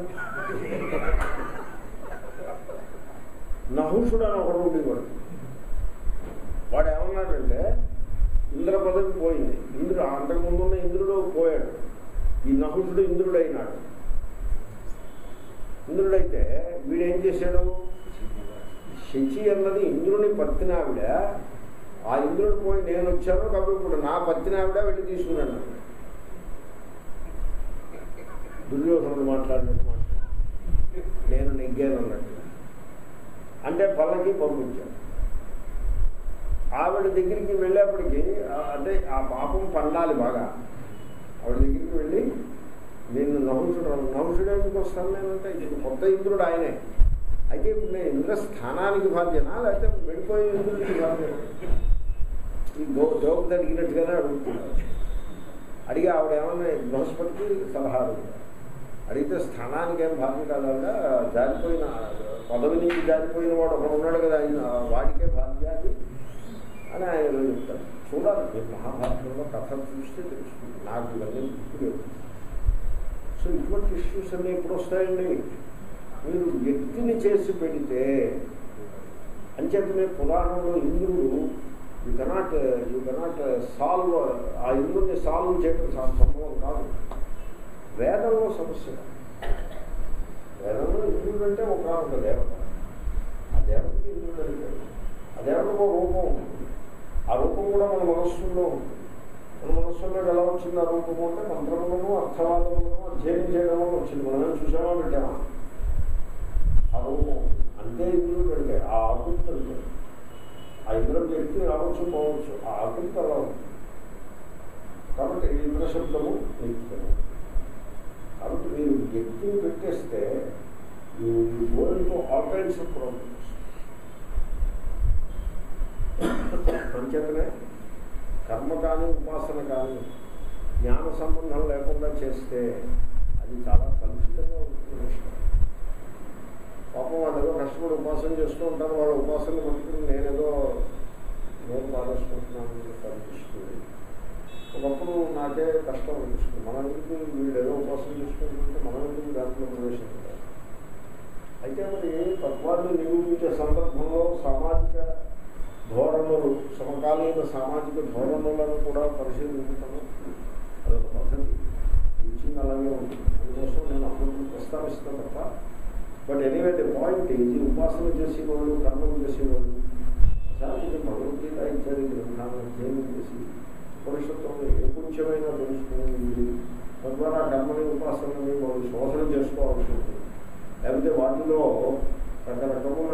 నహుషుడు అని ఒకడు ఉండేవాడు వాడు ఏమన్నాడంటే ఇంద్ర పదవి పోయింది ఇంద్రుడు అంతకుముందు ఉన్న ఇంద్రుడు పోయాడు ఈ నహుషుడు ఇంద్రుడు అయినాడు ఇంద్రుడైతే వీడేం చేశాడు శచి అన్నది ఇంద్రుని పత్తిన ఆవిడ ఆ ఇంద్రుడు పోయి నేను వచ్చాను కాబట్టి ఇప్పుడు నా పత్తిన ఆవిడ వెళ్ళి తీసుకున్నాను దుర్యోధనుడు మాట్లాడినట్టు మాట్లాడు నేను నెగ్గాను అన్నట్టు అంటే పల్లకి పంపించాను ఆవిడ దగ్గరికి వెళ్ళేప్పటికీ అంటే ఆ పాపం పండాలి బాగా ఆవిడ దగ్గరికి వెళ్ళి నేను నహుషుడు నహుషుడు ఎందుకు వస్తాను నేనంటే ఇది కొత్త ఇంద్రుడు ఆయనే అయితే ఇప్పుడు నేను ఇంద్ర స్థానానికి బాధ్యనా లేకపోతే వెళ్ళిపోయే ఇంద్రుడికి బాధ్యన ఈ గో ద్రౌపది అడిగినట్టుగానే అడుగుతున్నాడు అడిగి ఆవిడ ఏమన్నా బృహస్పతికి సలహా అడుగుతారు అడిగితే స్థానానికి ఏం బాధ్య కాదా జారిపోయిన పదవి నుంచి జారిపోయిన వాడు ఒకడు ఉన్నాడు కదా ఆయన వాడికే బాధ్య అది అని ఆయన చెప్తారు చూడాలి మీరు మహాభారతంలో కథలు చూస్తే తెలుస్తుంది నాకు ఇవన్నీ గుర్తులేదు సో ఇటువంటి ఇష్యూస్ అన్నీ ఎప్పుడు వస్తాయండి మీరు వ్యక్తిని చేసి పెడితే అంచేతనే పురాణంలో ఇంద్రుడు you cannot you cannot solve ఆ ఇంద్రుడిని సాల్వ్ చేయడం సంభవం కాదు వేదంలో సమస్య వేదంలో ఇంద్రుడు అంటే ఒక ఒక దేవత ఆ దేవతకి ఇంద్రుడు అంటే ఆ దేవతకు ఒక రూపం ఉంటుంది ఆ రూపం కూడా మన మనస్సులో ఉంటుంది మన మనస్సులో ఎలా వచ్చింది ఆ రూపము అంటే మంత్రములను అర్థవాదములను అధ్యయనం చేయడం వల్ల వచ్చింది మనమే చూసామా పెట్టామా ఆ రూపం అంతే ఇంద్రుడు పెడితే ఆ ఆకృతి అంటే ఆ ఇంద్ర వ్యక్తి రావచ్చు పోవచ్చు ఆ ఆకృతి అలా ఉంది కాబట్టి ఇంద్ర శబ్దము నిత్యము కాబట్టి మీరు వ్యక్తిని పెట్టేస్తే gold all kinds of problems అంచేతనే కర్మ కానీ ఉపాసన కానీ జ్ఞాన సంబంధం లేకుండా చేస్తే అది చాలా కలుషితంగా ఉంటుంది విషయం పాపం వాళ్ళు ఏదో కష్టపడి ఉపాసన చేస్తూ ఉంటారు వాళ్ళ ఉపాసన పట్టుకుని నేనేదో నేను పాటిస్తుంటున్నాను అనిపిస్తుంది ఒకప్పుడు నాకే కష్టం అనిపిస్తుంది మన ఎందుకు వీళ్ళు ఏదో ఉపాసన చేసుకుంటుంటే మనం ఎందుకు దాంట్లో ప్రవేశించాలి అయితే మరి తత్వాన్ని నిరూపించే సందర్భంలో సామాజిక సమకాలీన సామాజిక ధోరణులను కూడా పరిశీలించటము అదొక పద్ధతి టీచింగ్ అలాగే ఉంటుంది అందుకోసం నేను అప్పుడు ప్రస్తావిస్తాను తప్ప బట్ ఎనీవే ది పాయింట్ ఇది ఉపాసన చేసేవాళ్ళు కర్మలు చేసేవాళ్ళు అసలు భగవద్గీత ఇత్యాది గ్రంథాలను అధ్యయనం చేసి ఉపనిషత్తులను ఏ కొంచెమైనా తెలుసుకుని తద్వారా కర్మని ఉపాసనని వాళ్ళు శోధన చేసుకోవాల్సి ఉంటుంది లేకపోతే వాటిలో రకరకముల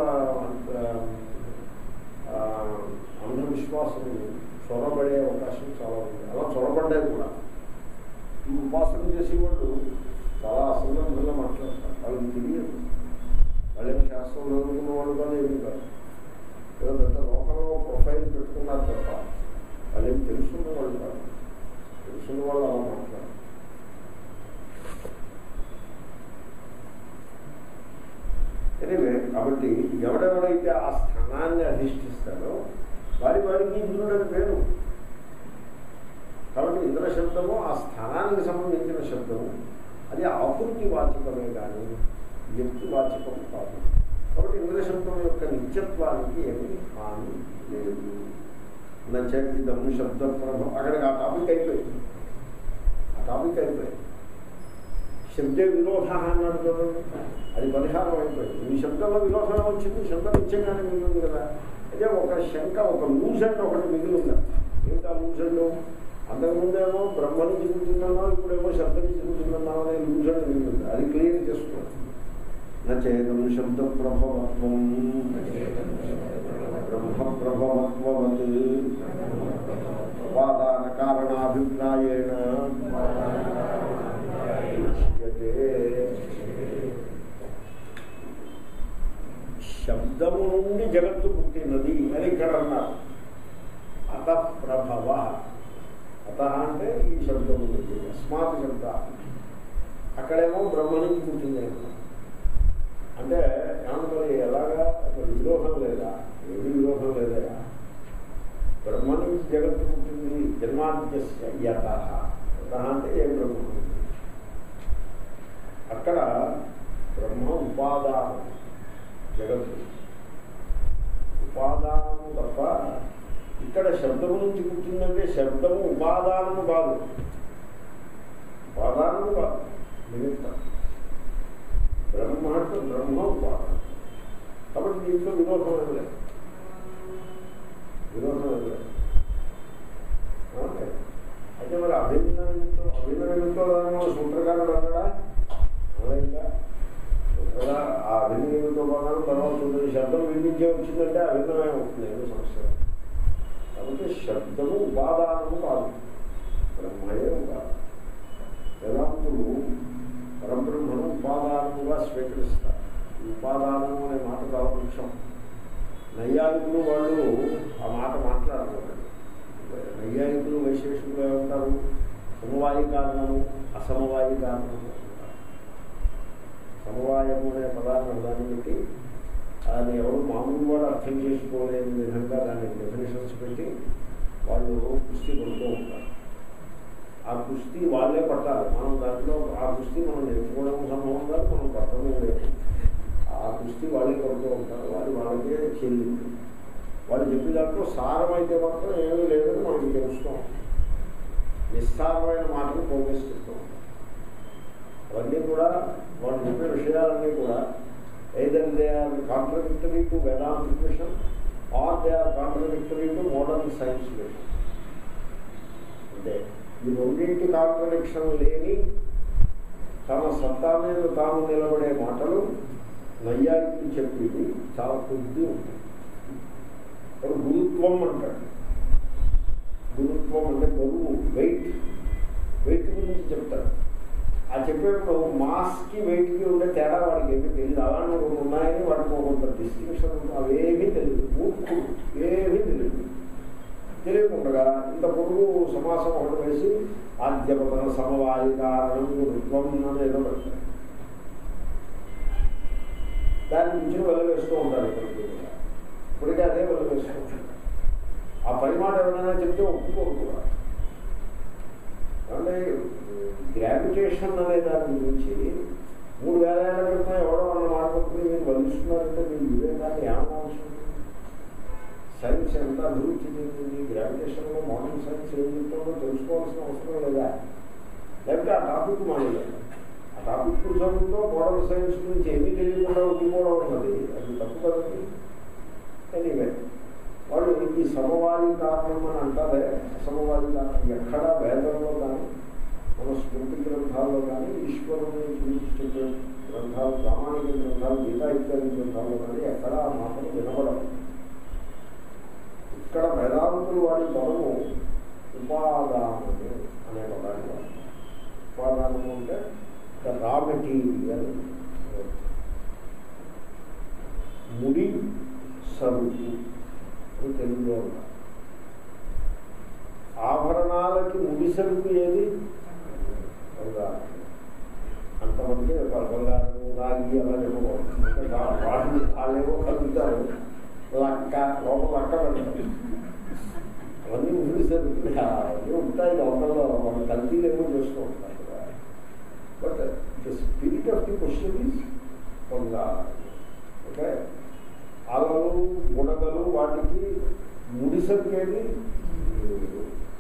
ఆ, అంధవిశ్వాసం చొరబడే అవకాశం చాలా ఉంది అలా చొరబడ్డాయి కూడా ఈ ఉపాసన చేసేవాళ్ళు చాలా అసందర్భంగా మాట్లాడతారు వాళ్ళకి తెలియదు వాళ్ళేమో శాస్త్రం చదువుకున్న వాళ్ళు కానీ ఏమి కాదు ఏదో పెద్ద లోకంలో ప్రొఫైల్ పెట్టుకున్నారు తప్ప వాళ్ళేం తెలుసుకున్న వాళ్ళు కాదు తెలుసున్న వాళ్ళు అలా మాట్లాడారు ఎనివే కాబట్టి ఎవడెవడైతే ఆ స్థానాన్ని అధిష్ఠిస్తాడో వారి వారికి ఇంద్రుడు అని పేరు కాబట్టి ఇంద్ర శబ్దము ఆ స్థానానికి సంబంధించిన శబ్దము అది ఆకృతి వాచకమే కానీ వ్యక్తి వాచకం కాదు కాబట్టి ఇంద్ర శబ్దం యొక్క నిత్యత్వానికి ఏమి హాని లేదు నచ్చేదం శబ్ద ప్రభావం అక్కడికి ఆ టాపిక్ అయిపోయింది ఆ టాపిక్ అయిపోయింది శబ్ద విరోధ అన్నాడు చూడండి అది పరిహారం అయిపోయింది ఈ శబ్దంలో విరోధం వచ్చింది శబ్దం నిత్యంగానే మిగిలింది కదా అయితే ఒక శంక ఒక లూజ్ అండ్ ఒకటి మిగిలింది ఏమిటి ఆ లూజ్ అండ్ అంతకుముందేమో బ్రహ్మ నుంచి పుట్టిందన్నా ఇప్పుడేమో శబ్దం నుంచి పుట్టిందన్నా అనే లూజ్ అండ్ మిగిలింది అది క్లియర్ చేసుకోవాలి నచేతం శబ్ద ప్రభవత్వం బ్రహ్మ ప్రభవత్వవత్ ఉపాదాన కారణాభిప్రాయేణ ఉచ్యతే. శబ్దము నుండి జగత్తు పుట్టినది అని ఇక్కడ అన్నారు అత ప్రభవ అత అంటే ఈ శబ్దము నుండి అస్మాత్ శబ్ద అక్కడేమో బ్రహ్మ నుంచి పుట్టింది అన్నారు అంటే ఏమంటారు ఎలాగా అక్కడ విరోధం లేదా ఏమి విరోధం లేదా బ్రహ్మ నుంచి జగత్తు పుట్టింది జన్మాద్యస్య యత యత అంటే ఏ బ్రహ్మ నుంచి. అక్కడ బ్రహ్మ ఉపాదానం జగత్తు ఉపాదానము తప్ప ఇక్కడ శబ్దము నుంచి పుట్టిందంటే శబ్దము ఉపాదానము కాదు ఉపాదానము కాదు నిమిత్తం బ్రహ్మ అంటే బ్రహ్మ ఉపాదానం కాబట్టి దీంట్లో విరోధం ఏం లేదు విరోధం ఏం లేదు ఓకే. అయితే మరి అభిన్న నిమిత్తం అభిన్న నిమిత్తం సూత్రకారుడు అన్నాడా అలాగా సూత్రగా ఆ అభిన్న నిమిత్తం పదాలు తర్వాత ఉంటుంది శబ్దం వినిపించే వచ్చిందంటే అభిన్నమే అవుతుంది ఏదో సమస్య కాబట్టి శబ్దము ఉపాదానము కాదు బ్రహ్మయే కాదు వేదాంతులు పరబ్రహ్మను ఉపాదానముగా స్వీకరిస్తారు ఈ ఉపాదానము అనే మాట చాలా ముఖ్యం నైయాయికులు వాళ్ళు ఆ మాట మాట్లాడకూడదు నైయాయికులు వైశేషికులు ఏమంటారు సమవాయి కారణము అసమవాయి కారణము అంటారు. సమవాయము అనే పదాన్ని అర్థాన్ని పెట్టి దాన్ని ఎవరు మామూలు వాడు అర్థం చేసుకోలేని విధంగా దాన్ని డెఫినేషన్స్ పెట్టి వాళ్ళు కుస్తీ కొడుతూ ఉంటారు ఆ కుస్తీ వాళ్ళే పట్టాలి మనం దాంట్లో ఆ కుస్తీ మనం నేర్చుకోవడం సంభవం కాదు మనం పట్టడం లేదు ఆ కుస్తీ వాళ్ళే కొడుతూ ఉంటారు వాళ్ళు వాళ్ళకే చెల్లింది వాళ్ళు చెప్పే దాంట్లో సారం అయితే మాత్రం ఏమీ లేదని మనకి తెలుస్తాం నిస్సారమైన మాటలు పోగేసి చెప్తూ ఉంటాం అవన్నీ కూడా వాళ్ళు చెప్పే విషయాలన్నీ కూడా either they are contradictory to Vedanta equation or they are contradictory to modern science vision. అంటే ఈ రెండింటి కాంట్రడిక్షన్ లేని తమ సత్తా మీద తాము నిలబడే మాటలు నైయాయికులు చెప్పేది చాలా కొద్ది ఉంటుంది ఇప్పుడు గురుత్వం అంటాడు గురుత్వం అంటే బరువు వెయిట్ వెయిట్ గురించి చెప్తాడు ఆ చెప్పేప్పుడు మాస్కి వెయిట్కి ఉండే తేడా వాడికి ఏమీ తెలియదు అలాంటి రెండు ఉన్నాయని వాడికి కొంత డిస్టింక్షన్ ఉంటుంది అవేమీ తెలియదు మూర్ఖుడు ఏమీ తెలియదు తెలియకుండా ఇంత పొడుగు సమాసం ఒకటి వేసి ఆద్యపదన సమవాయి కారణం గురుత్వం అని ఏదో పెడతారు దాన్ని మించిన వెళ్ళవేస్తూ ఉంటారు ఇప్పటికీ కూడా. ఇప్పటికీ అదే వెళ్ళవేస్తూ ఉంటారు ఆ పని మాట ఎవరైనా చెప్తే ఒప్పుకోరు కూడా అంటే గ్రావిటేషన్ అనే దాని గురించి మూడు వేల ఏళ్ళ క్రితం ఎవడో అన్న మాట పట్టుకుని మీరు వదిలిస్తున్నారంటే మీరు వివేకాన్ని ఏమవసరం సైన్స్ ఎంత అభివృద్ధి చెందింది గ్రావిటేషన్లో మోడర్న్ సైన్స్ ఏం చెప్తుందో తెలుసుకోవాల్సిన అవసరం లేదా లేకపోతే ఆ టాపిక్ మానేయాలి ఆ టాపిక్ చదువుతో మోడర్న్ సైన్స్ గురించి ఏమీ తెలియకుండా ఉండిపోవడం ఉన్నది అది తప్పు కదండి ఎనీవే వాళ్ళు ఈ సమవాది కారణం అని అంటారే అసమవాది కారణం ఎక్కడా వేదంలో కానీ మన స్మృతి గ్రంథాల్లో కానీ ఈశ్వరుని గురించి చెప్పే గ్రంథాలు ప్రామాణిక గ్రంథాలు గీతా ఇత్యాది గ్రంథాల్లో కానీ ఎక్కడా ఆ మాటలు వినబడవు ఇక్కడ వేదాంతులు వాడి పదము ఉపాదానము అనే పదాన్ని వాడతారు. ఉపాదానము అంటే రా మెటీరియల్ ముడి సరుకు అని తెలుగులో ఉన్నారు ఆభరణాలకి ముడి సరుకు ఏది బంగారం అంతమంది బంగారం రాగి అలా చెప్పకూడదు వాటిని వాళ్ళేవో కలుగుతారు లక్క లోపల లక్క పెడతారు అవన్నీ ముడి సరుకు అవన్నీ ఉంటాయి లోపల వాళ్ళ కల్తీలు ఏమో చేస్తూ ఉంటారు కదా but the spirit of the question is బంగారం ఓకే అలలు గుణగలు వాటికి ముడిసరికేది నీరు.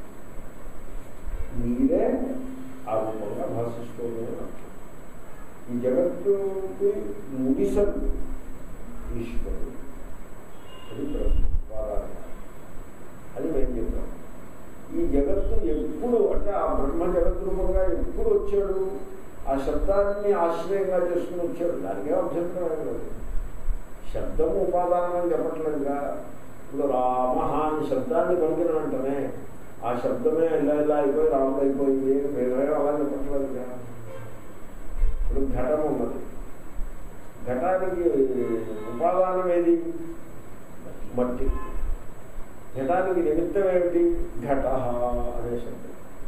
నీరే ఆ రూపంగా భాషిస్తుంది అని అర్థం. ఈ జగత్తుకి ముడిసరు ఈశ్వరుడు అది బ్రహ్మవాదాలు అది మేము చెప్పాం ఈ జగత్తు ఎప్పుడు అంటే ఆ బ్రహ్మ జగత్ రూపంగా ఎప్పుడు వచ్చాడు ఆ శబ్దాన్ని ఆశ్రయంగా చేసుకుని వచ్చాడు దానికే అభ్యంతరం ఏం లేదు శబ్దము ఉపాదానం అని చెప్పట్లేదుగా ఇప్పుడు రామ అని శబ్దాన్ని పలికిన వెంటనే ఆ శబ్దమే ఇలా ఇలా అయిపోయి రాముడు అయిపోయింది మేమే అలా చెప్పట్లేదుగా ఇప్పుడు ఘటం ఉన్నది ఘటానికి ఉపాదానం ఏది మట్టి ఘటానికి నిమిత్తం ఏమిటి ఘట అనే శబ్దం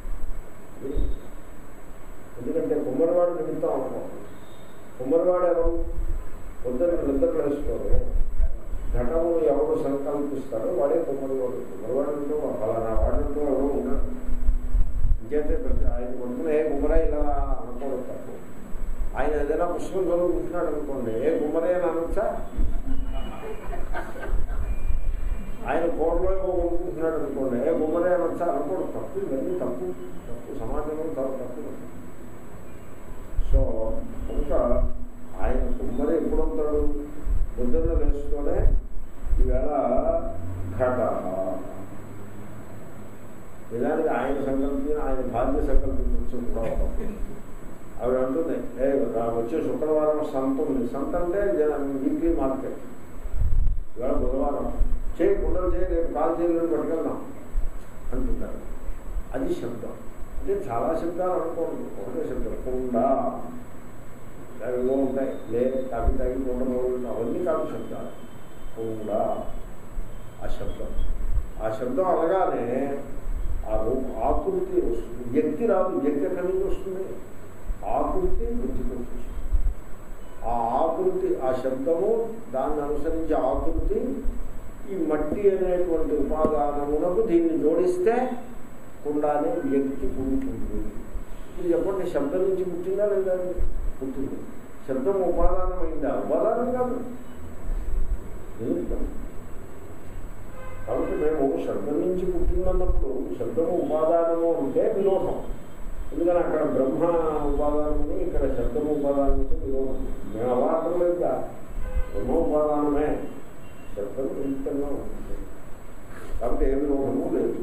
ఎందుకంటే కుమ్మరివాడు నిమిత్తం అనుకోవాలి కుమ్మరివాడు ఎవరు పొద్దున నిద్ర వేసుకోవాలి ఘటము ఎవరు సంకల్పిస్తారో వాడే కుమ్మరివాడు కుమ్మరివాడు అంటూ ఫలానా వాడంటూ ఎవరు ఉన్నారు ఇంకైతే ప్రతి ఆయన పొద్దున ఏ కుమ్మరా ఇలా అనుకోవడం తప్పు ఆయన ఏదైనా పుస్తకం చదువుకుంటున్నాడు అనుకోండి ఏ కుమ్మరే అని అనొచ్చా ఆయన కోరలో ఏమో కొనుక్కుంటున్నాడు అనుకోండి ఏ కుమ్మరే అనొచ్చా అనుకోవడం తప్పు ఇవన్నీ తప్పు తప్పు సమాజంలో చాలా తప్పు సో కనుక ఆయన కుమ్మరి ఎప్పుడు ఉంటాడు పొద్దున్న వేసుకొనే ఈవేళ ఘట నిజానికి ఆయన సంకల్పించిన ఆయన భార్య సంకల్పించవచ్చు కూడా ఉండదు. ఆవిడ అంటుంది ఏ రా- వచ్చే శుక్రవారం సంత ఉంది సంత అంటే వీక్లీ మార్కెట్ ఇవాళ బుధవారం చేయి కుండలు చేయి రేపు కాల్ చేయలేదు పట్టుకెళ్దాం అంటున్నారు అది శబ్దం అంటే చాలా శబ్దాలు అనుకోండి ఒకటే శబ్దం కుండ అవిగో ఉంటాయి లే కాఫీ తాగి కుండ అవన్నీ కాదు శబ్దాలు కుండ ఆ శబ్దం ఆ శబ్దం అనగానే ఆ రూప ఆకృతి వస్తుంది వ్యక్తి రాదు వ్యక్తి ఎక్కడి నుంచి వస్తుంది ఆకృతి బుద్ధికి వస్తుంది ఆ ఆకృతి ఆ శబ్దము దాన్ని అనుసరించి ఆకృతి ఈ మట్టి అనేటువంటి ఉపాదానమునకు దీన్ని జోడిస్తే కుండానే వ్యక్తి పుడుతుంది ఇది చెప్పండి శబ్దం నుంచి పుట్టిందా లేదా పుట్టింది శబ్దం ఉపాదానమైందా ఉపాదానం కాదు నిమిత్తం కాబట్టి మేము శబ్దం నుంచి పుట్టిందన్నప్పుడు శబ్దము ఉపాదానము అంటే విరోధం ఎందుకని అక్కడ బ్రహ్మ ఉపాదానము ఇక్కడ శబ్దము ఉపాదానం అంటే విరోధం మేము అలా అంటలేదుగా బ్రహ్మ ఉపాదానమే శబ్దం నిమిత్తంగా ఉంటుంది కాబట్టి ఏ విరోధము లేదు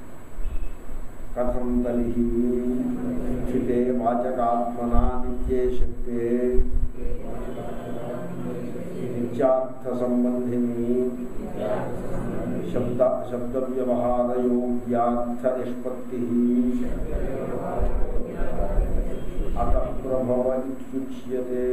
కథం తరిహి స్థితే వాచకాత్మనా నిత్యే శక్తే నిత్యార్థ సంబంధిని శబ్ద శబ్ద వ్యవహారయోగ్యార్థ నిష్పత్తి అత ప్రభవ ఇత్యుచ్యతే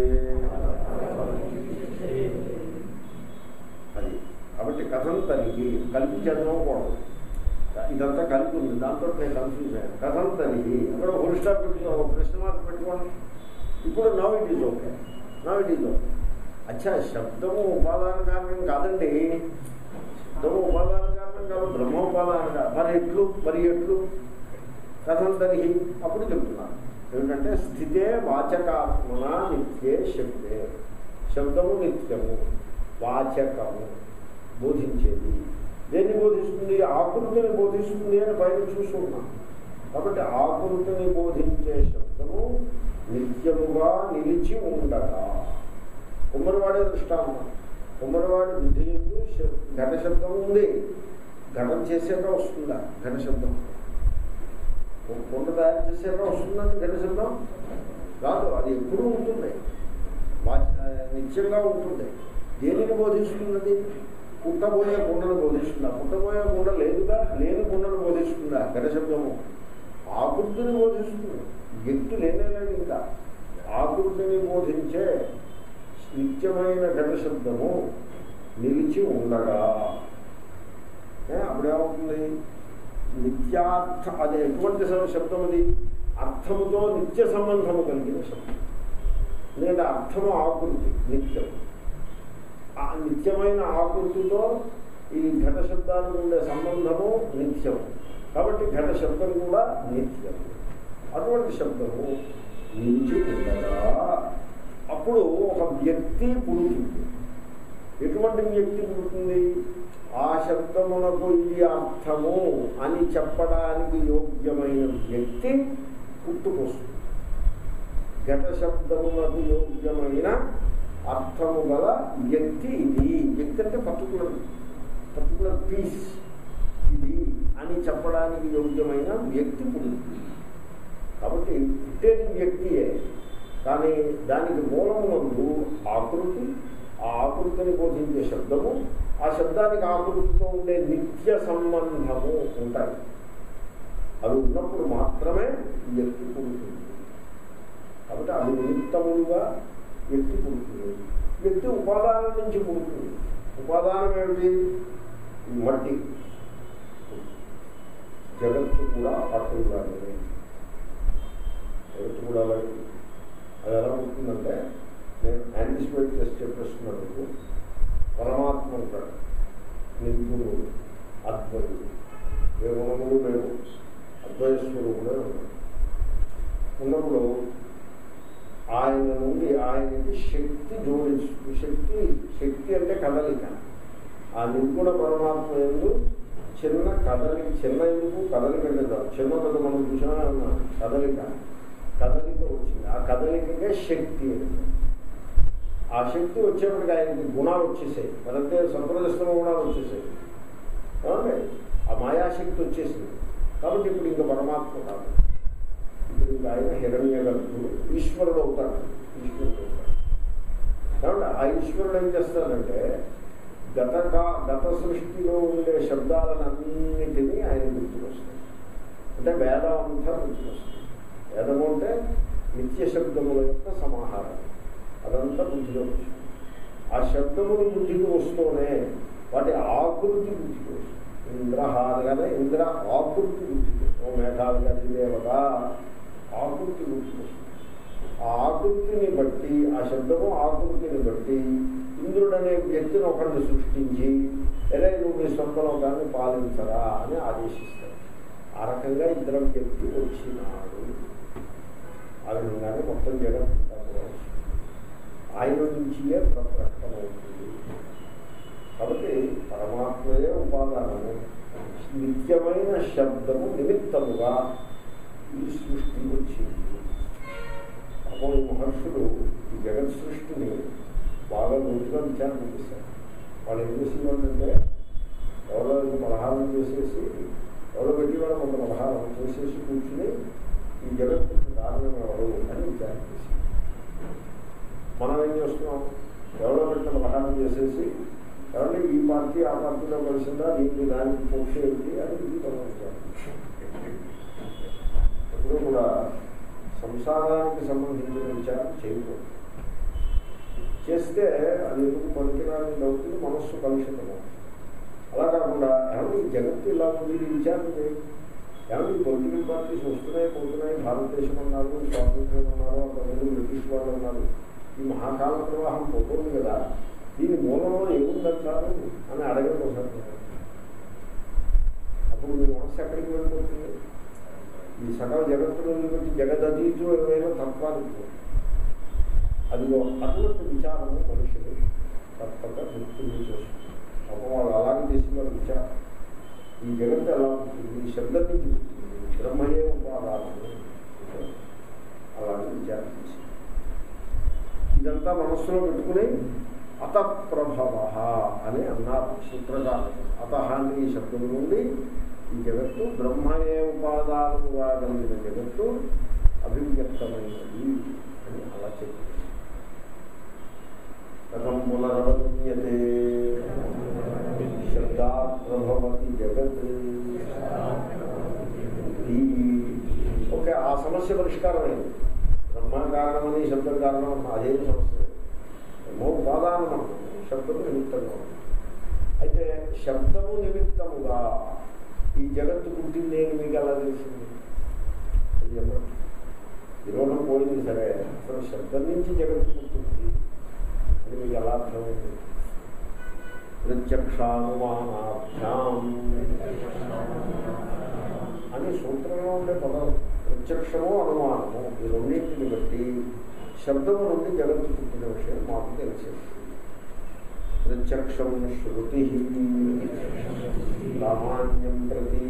అది కాబట్టి కథం తనిఖి కల్పించడం కూడదు ఇదంతా కలిపి ఉంది దాంతో నేను కన్ఫ్యూజ్ అయ్యాను కథం తనిఖి అక్కడ హోల్ స్టాప్ పెట్టుకో ఒక ప్రశ్న మార్క్ పెట్టుకోండి ఇప్పుడు now it is okay now it is okay అచ్చా శబ్దము ఉపాదాన కారణం కాదండి శబ్దము ఉపాదాన కారణం కాదు బ్రహ్మోపాదాన కాదు మరి ఎట్లు మరి ఎట్లు కథం తనిఖి అప్పుడు చెప్తున్నాను ఏమిటంటే స్థితే వాచకాత్మన నిత్యే శబ్దే శబ్దము నిత్యము వాచకము బోధించేది దేన్ని బోధిస్తుంది ఆకృతిని బోధిస్తుంది అని పైన చూస్తున్నాం కాబట్టి ఆకృతిని బోధించే శబ్దము నిత్యముగా నిలిచి ఉండగా కుమ్మరివాడే దృష్టాంతం కుమ్మరివాడి బుద్ధి ఎందు శ- ఘట శబ్దం ఉంది ఘటం చేసాక వస్తుందా ఘట శబ్దం కుండ తయారు చేసాక వస్తుందండి ఘట శబ్దం రాదు అది ఎప్పుడూ ఉంటుంది వా- ఆ, నిత్యంగా ఉంటుంది దేనిని బోధిస్తున్నది పుట్టబోయే కుండను బోధిస్తుందా పుట్టబోయే కుండ లేదుగా లేని కుండను బోధిస్తుందా ఘట శబ్దము ఆకృతిని బోధిస్తుంది వ్యక్తి లేనే లేదు ఇంకా ఆకృతిని బోధించే నిత్యమైన ఘట శబ్దము నిలిచి ఉండగా ఏ, అప్పుడేమవుతుంది నిత్యార్థ అది ఎటువంటి స- శబ్దం అది అర్థముతో నిత్య సంబంధము కలిగిన శబ్దం ఎందుకంటే అర్థము ఆకృతి నిత్యం ఆ నిత్యమైన ఆకృతితో ఈ ఘట శబ్దానికి ఉండే సంబంధము నిత్యం కాబట్టి ఘట శబ్దం కూడా నిత్యం అటువంటి శబ్దము నిలిచి ఉండగా అప్పుడు ఒక వ్యక్తి పుడుతుంది ఎటువంటి వ్యక్తి పుడుతుంది ఆ శబ్దమునకు ఇది అర్థము అని చెప్పడానికి యోగ్యమైన వ్యక్తి పుట్టుకొస్తుంది ఘట శబ్దమునకు యోగ్యమైన అర్థము గల వ్యక్తి ఇది వ్యక్తి అంటే పర్టికులర్ పర్టికులర్ పీస్ ఇది అని చెప్పడానికి యోగ్యమైన వ్యక్తి పుడుతుంది కాబట్టి పుట్టేది వ్యక్తియే కానీ దానికి మూలమునందు ఆకృతి ఆ ఆకృతిని బోధించే శబ్దము ఆ శబ్దానికి ఆకృతితో ఉండే నిత్య సంబంధము ఉంటాయి అవి ఉన్నప్పుడు మాత్రమే వ్యక్తి పుడుతుంది కాబట్టి అవి నిమిత్తములుగా వ్యక్తి పుడుతుంది వ్యక్తి ఉపాదానం నుంచి పుడుతుంది ఉపాదానం ఏమిటి మట్టి జగత్తు కూడా అట్టుగానే జగత్తు కూడా అలాగే అది ఎలా పుట్టిందంటే నేను యాంటిసిపేట్ చేసి చెప్పేస్తున్నాను పరమాత్మ ఉంటాడు నిర్గుణుడు అద్వయుడు ఏ గుణములు లేవు అద్వయ స్వరూపుడే ఉన్నాడు ఉన్నప్పుడు ఆయన నుండి ఆయనకి శక్తి జోడించు శక్తి శక్తి అంటే కదలిక ఆ నిర్గుణ పరమాత్మ ఎందు చిన్న కదలి చిన్న ఎందుకు కదలిక అంటే కాదు చిన్న పెద్ద మనం చూసామా కదలిక కదలిక వచ్చింది ఆ కదలికగా శక్తి అంటే ఆ శక్తి వచ్చేప్పటికి ఆయనకి గుణాలు వచ్చేసాయి మరంతే సంప్రదర్శన గుణాలు వచ్చేసాయి ఏమండి ఆ మాయాశక్తి వచ్చేసింది కాబట్టి ఇప్పుడు ఇంకా పరమాత్మ కాదు ఇప్పుడు ఇంకా ఆయన హిరణ్య గర్భుడు ఈశ్వరుడు అవుతాడు ఈశ్వరుడు అవుతాడు కాబట్టి ఆ ఈశ్వరుడు ఏం చేస్తాడంటే గత కా- గత సృష్టిలో ఉండే శబ్దాలన్నింటినీ ఆయన గుర్తుకొస్తాయి అంటే వేదం అంతా గుర్తుకొస్తుంది వేదము అంటే నిత్య శబ్దముల యొక్క సమాహారం అదంతా బుద్ధిలో వచ్చింది ఆ శబ్దములు బుద్ధికి వస్తూనే వాటి ఆకృతి బుద్ధికి వస్తుంది ఇంద్రహారగానే ఇంద్ర ఆకృతి బుద్ధికి ఓ మేఘాలుగా దేవత ఆకృతి బుద్ధికి వస్తుంది ఆ ఆకృతిని బట్టి ఆ శబ్దము ఆకృతిని బట్టి ఇంద్రుడు అనే వ్యక్తిని ఒకరిని సృష్టించి ఎలా నువ్వు మీ సొంత లోకాన్ని పాలించరా అని ఆదేశిస్తాడు ఆ రకంగా ఇద్దరు వ్యక్తి వచ్చినాడు ఆ విధంగానే మొత్తం జగన్ ఆయన నుంచియే ప్రకటమవుతుంది కాబట్టి పరమాత్మయే ఉపాదానము నిత్యమైన శబ్దము నిమిత్తముగా ఈ సృష్టి వచ్చింది అప్పుడు ఈ మహర్షులు ఈ జగత్ సృష్టిని బాగా లోతుగా విచారణ చేశారు వాళ్ళు ఏం చేసేవాళ్ళంటే ఎవరో ఇంత పలహారం చేసేసి ఎవరో పెట్టి వాళ్ళు కొంత పలహారం చేసేసి కూర్చుని ఈ జగత్తుకి కారణం ఎవరు అని విచారణ చేశారు మనం ఏం చేస్తున్నాం ఎవరో పెట్టిన పలహారం చేసేసి ఎవరి ఈ పార్టీ ఆ పార్టీలో కలిసిందా దీనికి దానికి పోక్ష ఏంటి అని ఇది గమనించాలి ఎప్పుడూ కూడా సంసారానికి సంబంధించిన విచారం చేయకూడదు చేస్తే అది ఎందుకు పనికిరాని అవుతుంది మనస్సు కలుషితము అలా కాకుండా ఏమన్నా ఈ జగత్తు ఇలా ఉంది ఇది విచారణ చేయండి ఏమన్నా ఈ పొలిటికల్ పార్టీస్ వస్తున్నాయి పోతున్నాయి భారతదేశం అన్నారు స్వాతంత్ర్యం అన్నారు అంతకుముందు బ్రిటిష్ వాళ్ళు అన్నారు ఈ మహాకాల ప్రవాహం పోతుంది కదా దీని మూలంలో ఏముందంటారు అని అడగడం ఒకసారి అప్పుడు మీ మనస్సు ఎక్కడికి వెళ్ళిపోతుంది ఈ సకల జగత్తులో బట్టి జగదీజు ఏమైనా తత్వానికి అదిగో అటువంటి విచారము మనుషులు తప్పక గుర్తింపు చేస్తుంది పాపం వాళ్ళు అలాగే చేసి వాళ్ళు విచారం ఈ జగత్తు ఎలా ఉంటుంది ఈ శబ్దం నుంచి పుట్టింది బ్రహ్మయే ఉపాదానము అలాగే విచారం చేసి ఇదంతా మనస్సులో పెట్టుకుని అతప్రభవ అని అన్నారు సూత్రకారులు అత అంటే ఈ శబ్దం నుండి ఈ జగత్తు బ్రహ్మయే ఉపాదానముగా కలిగిన జగత్తు అభివ్యక్తమైనది అని అలా చెప్పింది కథం పునరవగమ్యతే శబ్దాత్ ప్రభవతి జగత్ ఓకే ఆ సమస్య పరిష్కారమైంది బ్రహ్మ కారణమని శబ్దం కారణం అదేం సమస్య లేదు. బ్రహ్మ ఉపాదానం అన్నాము శబ్దము నిమిత్తంగా ఉంది అయితే శబ్దము నిమిత్తముగా ఈ జగత్తు పుట్టింది అని మీకు ఎలా తెలిసింది అది చెప్పండి ఈరోజు పోయింది సరే అసలు శబ్దం నుంచి జగత్తు పుట్టింది అది మీకు ఎలా అర్థమైంది ప్రత్యక్షానుమానాభ్యాం అని సూత్రంలో ఉండే పదం ప్రత్యక్షము అనుమానము ఈ రెండింటిని బట్టి శబ్దము నుండి జగత్తు పుట్టిన విషయం మాకు తెలిసింది ప్రత్యక్షం శృతి సామాన్యం ప్రతి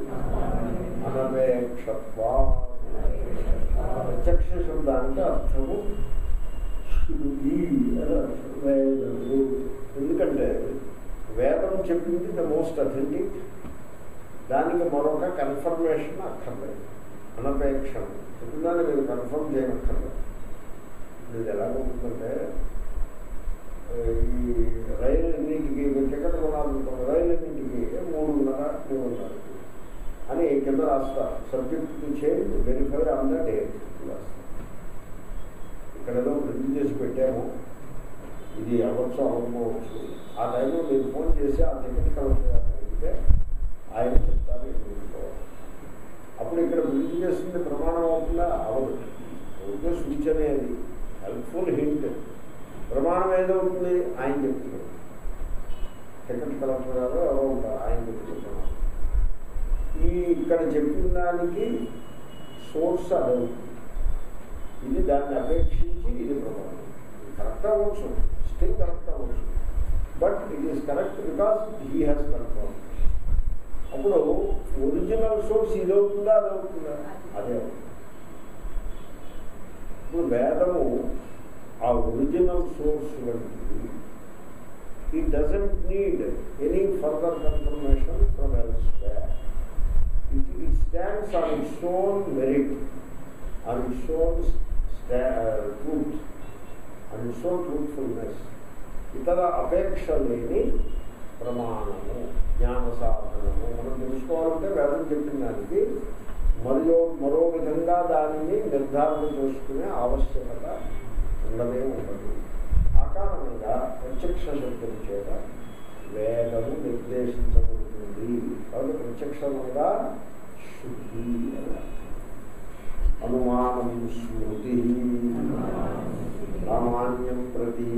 అనపేక్షత్వా ప్రత్యక్ష శబ్దానికి అర్థము శృతి అని అర్థం. వేదము ఎందుకంటే వేదం చెప్పింది ద మోస్ట్ అథెంటిక్ దానికి మరొక కన్ఫర్మేషన్ అక్కర్లేదు అనపేక్షం చెప్పిందాన్ని మీరు కన్ఫర్మ్ చేయనక్కర్లేదు ఇది ఎలా ఉంటుందంటే ఈ రైలు ఎన్నింటికి మీరు టికెట్ కొనాలనుకున్న రైలు ఎన్నింటికి మూడున్నర మూడున్నర అని కింద రాస్తారు subject change verify on the date రాస్తారు ఇక్కడ ఏదో ప్రింట్ చేసి పెట్టాము ఇది అవ్వచ్చు అవ్వకపోవచ్చు ఆ టైంలో మీరు ఫోన్ చేసి ఆ టికెట్ కలెక్టర్ గారిని అడిగితే ఆయన చెప్తారు ఎన్నించుకోవాలి అప్పుడు ఇక్కడ ప్రింట్ చేస్తుంది ప్రమాణం అవుతుందా అవదు ఓకే సూచనే అది హెల్ప్ఫుల్ హింట్ ప్రమాణం ఏదవుతుంది ఆయన చెప్తున్నాడు టికెట్ కలెక్టర్ గారు ఎవరో ఉంటారు ఆయన చెప్తున్నాడు ఈ ఇక్కడ చెప్పిన దానికి సోర్స్ అదవుతుంది ఇది దాన్ని అపేక్షించి ఇది ప్రమాణం ఇది కరెక్ట్ అవ్వచ్చు స్టిల్ కరెక్ట్ అవ్వచ్చు but it is correct because he has confirm అప్పుడు ఒరిజినల్ సోర్స్ ఇది అవుతుందా అది అవుతుందా అదే అవుతుంది ఇప్పుడు వేదము ఆ ఒరిజినల్ సోర్స్ వంటిది it doesn't need any further confirmation from elsewhere it it stands on its own merit on its own truth on its own truthfulness ఇతర అపేక్ష లేని ప్రమాణము జ్ఞాన సాధనము మనం తెలుసుకోవాలంటే వేదం చెప్పిన దానికి మరియు మరో విధంగా దానిని నిర్ధారణ చేసుకునే ఆవశ్యకత ఉండనే ఉండదు ఆ కారణంగా ప్రత్యక్ష శబ్దం చేత వేదము నిర్దేశించబడుతుంది కాబట్టి ప్రత్యక్షముగా శుద్ధి అని అనుమానం స్మృతి సామాన్యం ప్రతి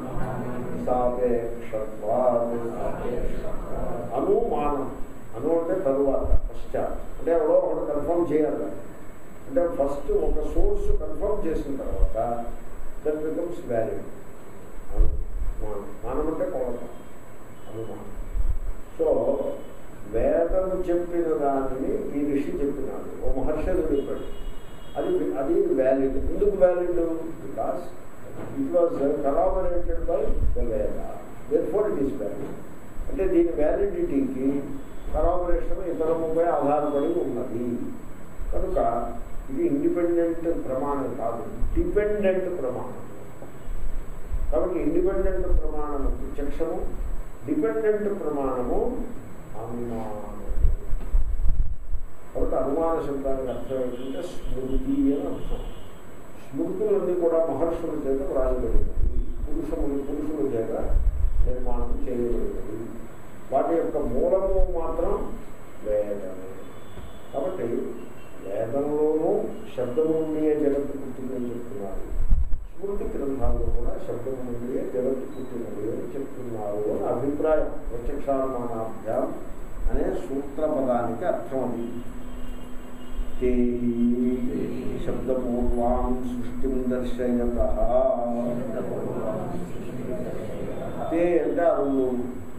సాపేక్షత్వాత్ అనుమానం అను అంటే తరువాత పశ్చాత్ అంటే ఎవరో ఒకటి కన్ఫర్మ్ చేయాలి దాన్ని. అంటే ఫస్ట్ ఒక సోర్స్ కన్ఫర్మ్ చేసిన తర్వాత దట్ బికమ్స్ వ్యాలిడ్ అనుమానం మానం అంటే కొలత అనుమానం సో వేదం చెప్పిన దానిని ఈ ఋషి చెప్పినాడు ఓ మహర్షి అది చెప్పాడు అది అది వ్యాలిడ్ ఎందుకు valid because it was corroborated by the Veda therefore it is valid అంటే దీని వ్యాలిడిటీకి కరాబరేషన్ ఇతరముపై ఆధారపడి ఉన్నది కనుక ఇది ఇండిపెండెంట్ ప్రమాణం కాదు డిపెండెంట్ ప్రమాణం కాబట్టి ఇండిపెండెంట్ ప్రమాణము ప్రత్యక్షము డిపెండెంట్ ప్రమాణము అనుమానం కాబట్టి అనుమాన శబ్దానికి అర్థం ఏంటంటే స్మృతి అని అర్థం స్మృతులన్నీ కూడా మహర్షుల చేత వ్రాయబడినవి పురుషములు పురుషుల చేత నిర్మాణం చేయబడినవి వాటి యొక్క మూలము మాత్రం వేదమే కాబట్టి వేదంలోనూ శబ్దము నుండియే జగత్తు పుట్టిందని చెప్తున్నారు స్మృతి గ్రంథాల్లో కూడా శబ్దము నుండియే జగత్తు పుట్టినది అని చెప్తున్నారు అని అభిప్రాయం ప్రత్యక్షానుమానాభ్యాం అనే సూత్రపదానికి అర్థం అది తే శబ్దపూర్వాం సృష్టిం దర్శయత తే అంటే అరుణు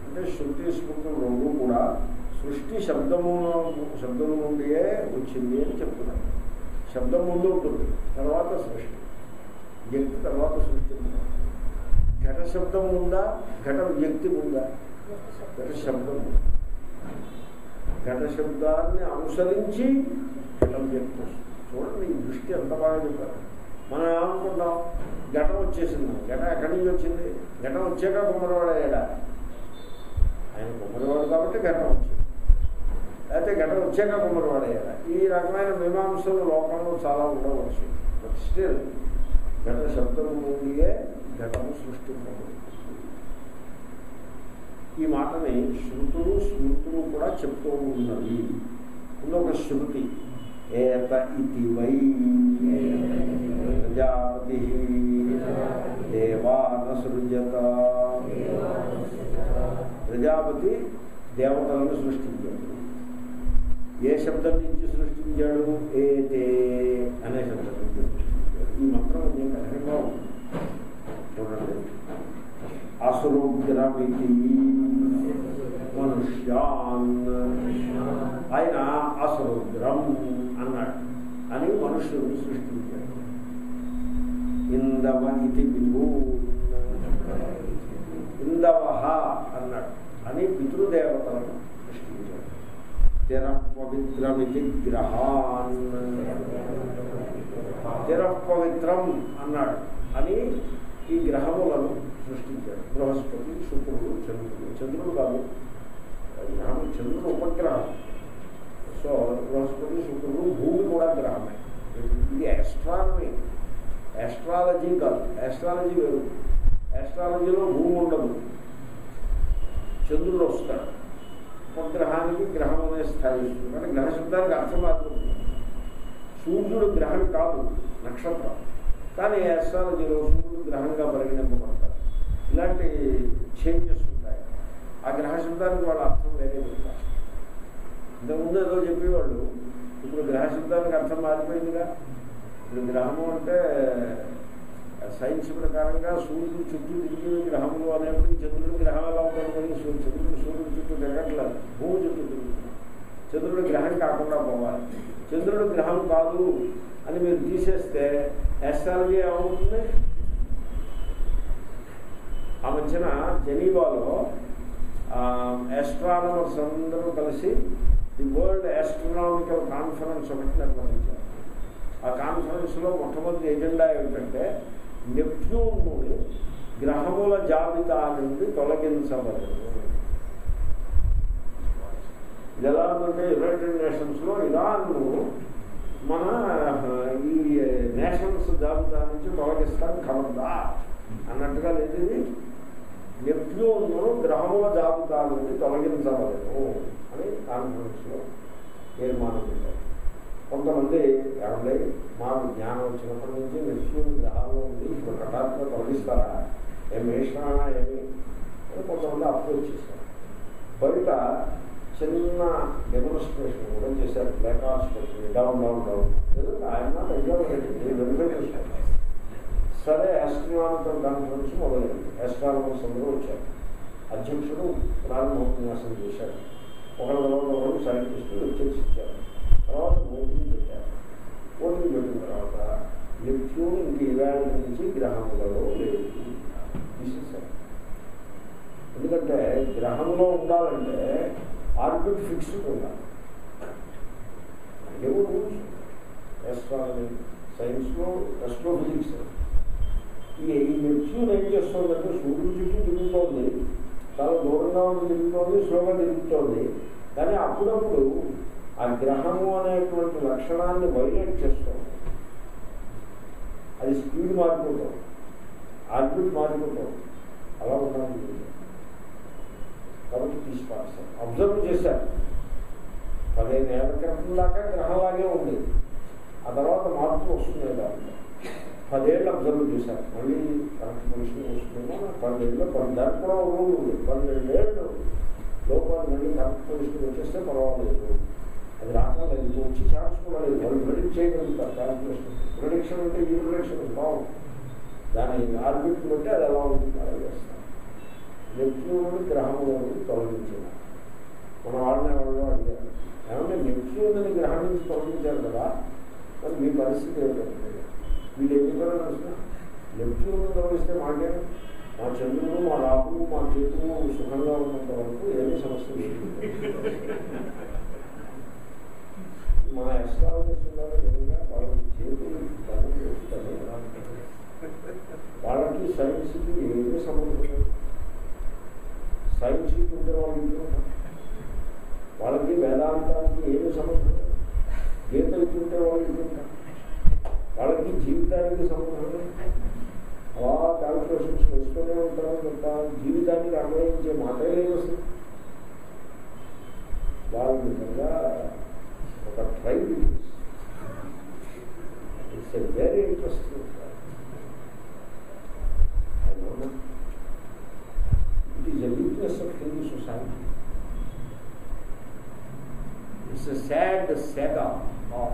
అంటే శృతి స్మృతులు రెండు కూడా సృష్టి శబ్దము శబ్దము నుండియే వచ్చింది అని చెప్తున్నారు శబ్దం ముందు ఉంటుంది తర్వాత సృష్టి వ్యక్తి తర్వాత సృష్టి ఉంటుంది ఘట శబ్దం ఉందా ఘట వ్యక్తి ఉందా ఘట శబ్దం ఉంది. ఘట శబ్దాన్ని అనుసరించి ఘటం వ్యక్తి వస్తుంది చూడండి ఈ దృష్టి ఎంత బాగా చెప్పారు మనం ఏమనుకుంటాం ఘటం వచ్చేసింది ఘటం ఎక్కడి నుంచి వచ్చింది ఘటం వచ్చాక కుమ్మరివాడయ్యాడా ఆయన కుమ్మరివాడు కాబట్టి ఘటం వచ్చింది లేకపోతే ఘటం వచ్చాక కుమ్మరివాడయ్యాడా ఈ రకమైన మీమాంసలు లోకంలో చాలా ఉండవచ్చు బట్ స్టిల్ ఘట శబ్దం నుండియే ఘటము సృష్టింపబడింది ఈ మాటని శృతులు స్మృతులు కూడా చెప్తూ ఉన్నవి ఇంకొక శృతి ఏత ఇది వై ప్రజాపతి దేవాన సృజత ప్రజాపతి దేవతలను సృష్టించాడు ఏ శబ్దం నుంచి సృష్టించాడు ఏతే అనే శబ్దం నుంచి సృష్టించాడు ఈ మంత్రం కొంచెం కఠినంగా ఉంది చూడండి అసురుగ్రమితి మనుష్యాన్ ఆయన అసురుగ్రం అన్నాడు అని మనుషులను సృష్టించాడు ఇందవ ఇది విధూన్ ఇందవహ అన్నాడు అని పితృదేవతలను సృష్టించాడు తిర పవిత్రమితి గ్రహాన్ తిర పవిత్రం అన్నాడు అని ఈ గ్రహములను సృష్టించాడు బృహస్పతి శుక్రుడు చంద్రుడు చంద్రుడు కాదు గ్రహం చంద్రుడు ఉపగ్రహం సో బృహస్పతి శుక్రుడు భూమి కూడా గ్రహమే ఇది ఆస్ట్రానమీ ఆస్ట్రాలజీ కాదు ఆస్ట్రాలజీ వేరు ఆస్ట్రాలజీలో భూమి ఉండదు చంద్రుడు వస్తాడు ఉపగ్రహానికి గ్రహం అనే స్థాయి ఇస్తుంది అంటే గ్రహ శబ్దానికి అర్థం మాత్రం సూర్యుడు గ్రహం కాదు నక్షత్రం కానీ ఆస్ట్రాలజీలో సూర్యుడు గ్రహంగా పరిగణింపబడతారు ఇలాంటి చేంజెస్ ఉంటాయి ఆ గ్రహ శబ్దానికి వాళ్ళ అర్థం వేరే పెడతారు ఇంతకుముందు ఏదో చెప్పేవాళ్ళు ఇప్పుడు గ్రహ శబ్దానికి అర్థం మారిపోయిందిగా ఇప్పుడు గ్రహము అంటే సైన్స్ ప్రకారంగా సూర్యుడు చుట్టూ తిరిగి గ్రహములు అనేప్పుడు చంద్రుడి గ్రహం ఎలా ఉంటుంది చంద్రుడు సూర్యుడు చుట్టూ తిరగట్లేదు భూమి చుట్టూ తిరుగుతుంది చంద్రుడి గ్రహం కాకుండా పోవాలి చంద్రుడు గ్రహం కాదు అని మీరు తీసేస్తే ఎస్ట్రాలజీ ఏమవుతుంది ఆ మధ్యన జనీవాలో ఆస్ట్రానమర్స్ అందరూ కలిసి ది వరల్డ్ ఆస్ట్రనామికల్ కాన్ఫరెన్స్ ఒకటి నిర్వహించారు ఆ కాన్ఫరెన్స్లో మొట్టమొదటి ఎజెండా ఏమిటంటే నెప్ట్యూన్ని గ్రహముల జాబితా నుండి తొలగించబడదు ఇది ఎలా ఉందంటే యునైటెడ్ నేషన్స్లో ఇరాన్ను మన ఈ నేషన్స్ జాబితా నుంచి తొలగిస్తాం కలదా అన్నట్టుగా లేదు ఇది నెప్ట్యూన్ను గ్రహముల జాబితా నుండి తొలగించవలను అని కాన్ఫరెన్స్లో తీర్మానం పెట్టారు కొంతమంది ఏమండి మాకు జ్ఞానం వచ్చినప్పటి నుంచి నెప్ట్యూన్ గ్రహాల్లో ఉంది ఇప్పుడు హఠాత్తుగా తొలగిస్తారా ఏం వేసినా ఏమి అని కొంతమంది అప్రోచ్ చేశారు బయట చిన్న డెమోన్స్ట్రేషన్ కూడా చేశారు block hospital down down down ఆయన వెరిఫై చేశారు సరే ఆస్ట్రానామికల్ కాన్ఫరెన్స్ మొదలైంది ఆస్ట్రానమర్స్ అందరూ వచ్చారు అధ్యక్షుడు ప్రారంభోపన్యాసం చేశారు ఒకరి తర్వాత ఒకరు సైంటిస్టులు వచ్చేసి ఇచ్చారు తర్వాత ఓటింగ్ పెట్టారు ఓటింగ్ పెట్టిన తర్వాత నెప్ట్యూన్ ఇంక ఇవాళ నుంచి గ్రహములలో లేదు తీసేశారు ఎందుకంటే గ్రహంలో ఉండాలంటే ఆర్బిట్ ఫిక్స్డ్ ఉండాలి ఏవో రూల్స్ ఎస్ట్రానమీ సైన్స్లో ఎస్ట్రోఫిజిక్స్ ఈ ఈ నెప్ట్యూన్ ఏం చేస్తుందంటే సూర్యుడు చుట్టూ తిరుగుతోంది చాలా దూరంగా ఉండి తిరుగుతోంది స్లోగా తిరుగుతోంది కానీ అప్పుడప్పుడు ఆ గ్రహము అనేటువంటి లక్షణాన్ని వైలేట్ చేస్తుంది అది స్పీడ్ మారిపోతుంది ఆర్బిట్ మారిపోతుంది అలా ఉండాలి కాబట్టి తీసుకొస్తారు అబ్జర్వ్ చేశారు పదిహేను ఏళ్ళ క్రితం దాకా గ్రహంలాగే ఉంది ఆ తర్వాత మార్పు వస్తుంది దాంట్లో పదేళ్ళు అబ్జర్వ్ చేశారు మళ్ళీ కరెక్ట్ పొజిషన్ వస్తుందేమో పన్నెండులో పది దానికి కూడా రూల్ ఉంది పన్నెండేళ్ళు లోపల మళ్ళీ కరెక్ట్ పొజిషన్ వచ్చేస్తే పర్వాలేదు అది రావట్లేదు ఇది వచ్చి ఛాన్స్ కూడా లేదు వాళ్ళు ప్రెడిక్ట్ చేయగలుగుతారు క్యాల్కులేషన్ ప్రొడిక్షన్ అంటే ఈ ప్రొడిక్షన్ బాగుంది దాని ఆర్బిట్ బట్టి అది ఎలా ఉంటుంది అలా చేస్తారు నెప్ట్యూనుని గ్రహములను తొలగించిన మన వాళ్ళని ఎవరో అడిగారు ఏమంటే నెప్ట్యూనుని గ్రహం నుంచి తొలగించారు కదా మరి మీ పరిస్థితి ఏమిటంటే వీళ్ళు ఏం చెప్పారో తెలిసిన నెప్ట్యూను తొలగిస్తే మాకే మా చంద్రుడు మా రాహువు మా కేతువు సుఖంగా ఉన్నంత వరకు ఏమీ సమస్య లేదు మా ఎస్టాబ్లిష్ ఉన్నారు నిజంగా వాళ్ళకి చేతులు బలం చేస్తారు వాళ్ళకి సైన్స్కి ఏమీ సంబంధం లేదు సైన్స్ ఉంటే వాళ్ళు ఇంట్లో ఉంటారు. వాళ్ళకి వేదాంతానికి ఏమీ సంబంధం లేదు గీత ఇస్తుంటే వాళ్ళు ఇంట్లో ఉంటారు. వాళ్ళకి జీవితానికి సంబంధం లేదు అలా క్యాల్కులేషన్స్ వేస్తూనే ఉంటారు తప్ప జీవితానికి అన్వయించే మాటే లేదు అసలు వాళ్ళు నిజంగా ఒక tribe it's a very interesting it is a weakness of Hindu society it's a sad saga of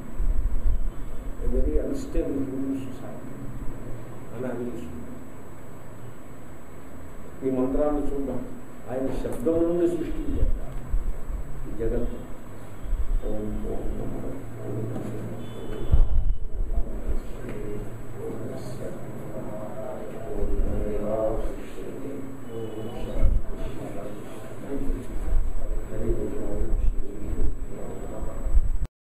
a very unstable Hindu society అని అనిపిస్తుంది ఈ మంత్రాన్ని చూద్దాం ఆయన శబ్దం నుండి సృష్టించారు ఈ జగత్తు ఓం ఓం నమః ఓం నమః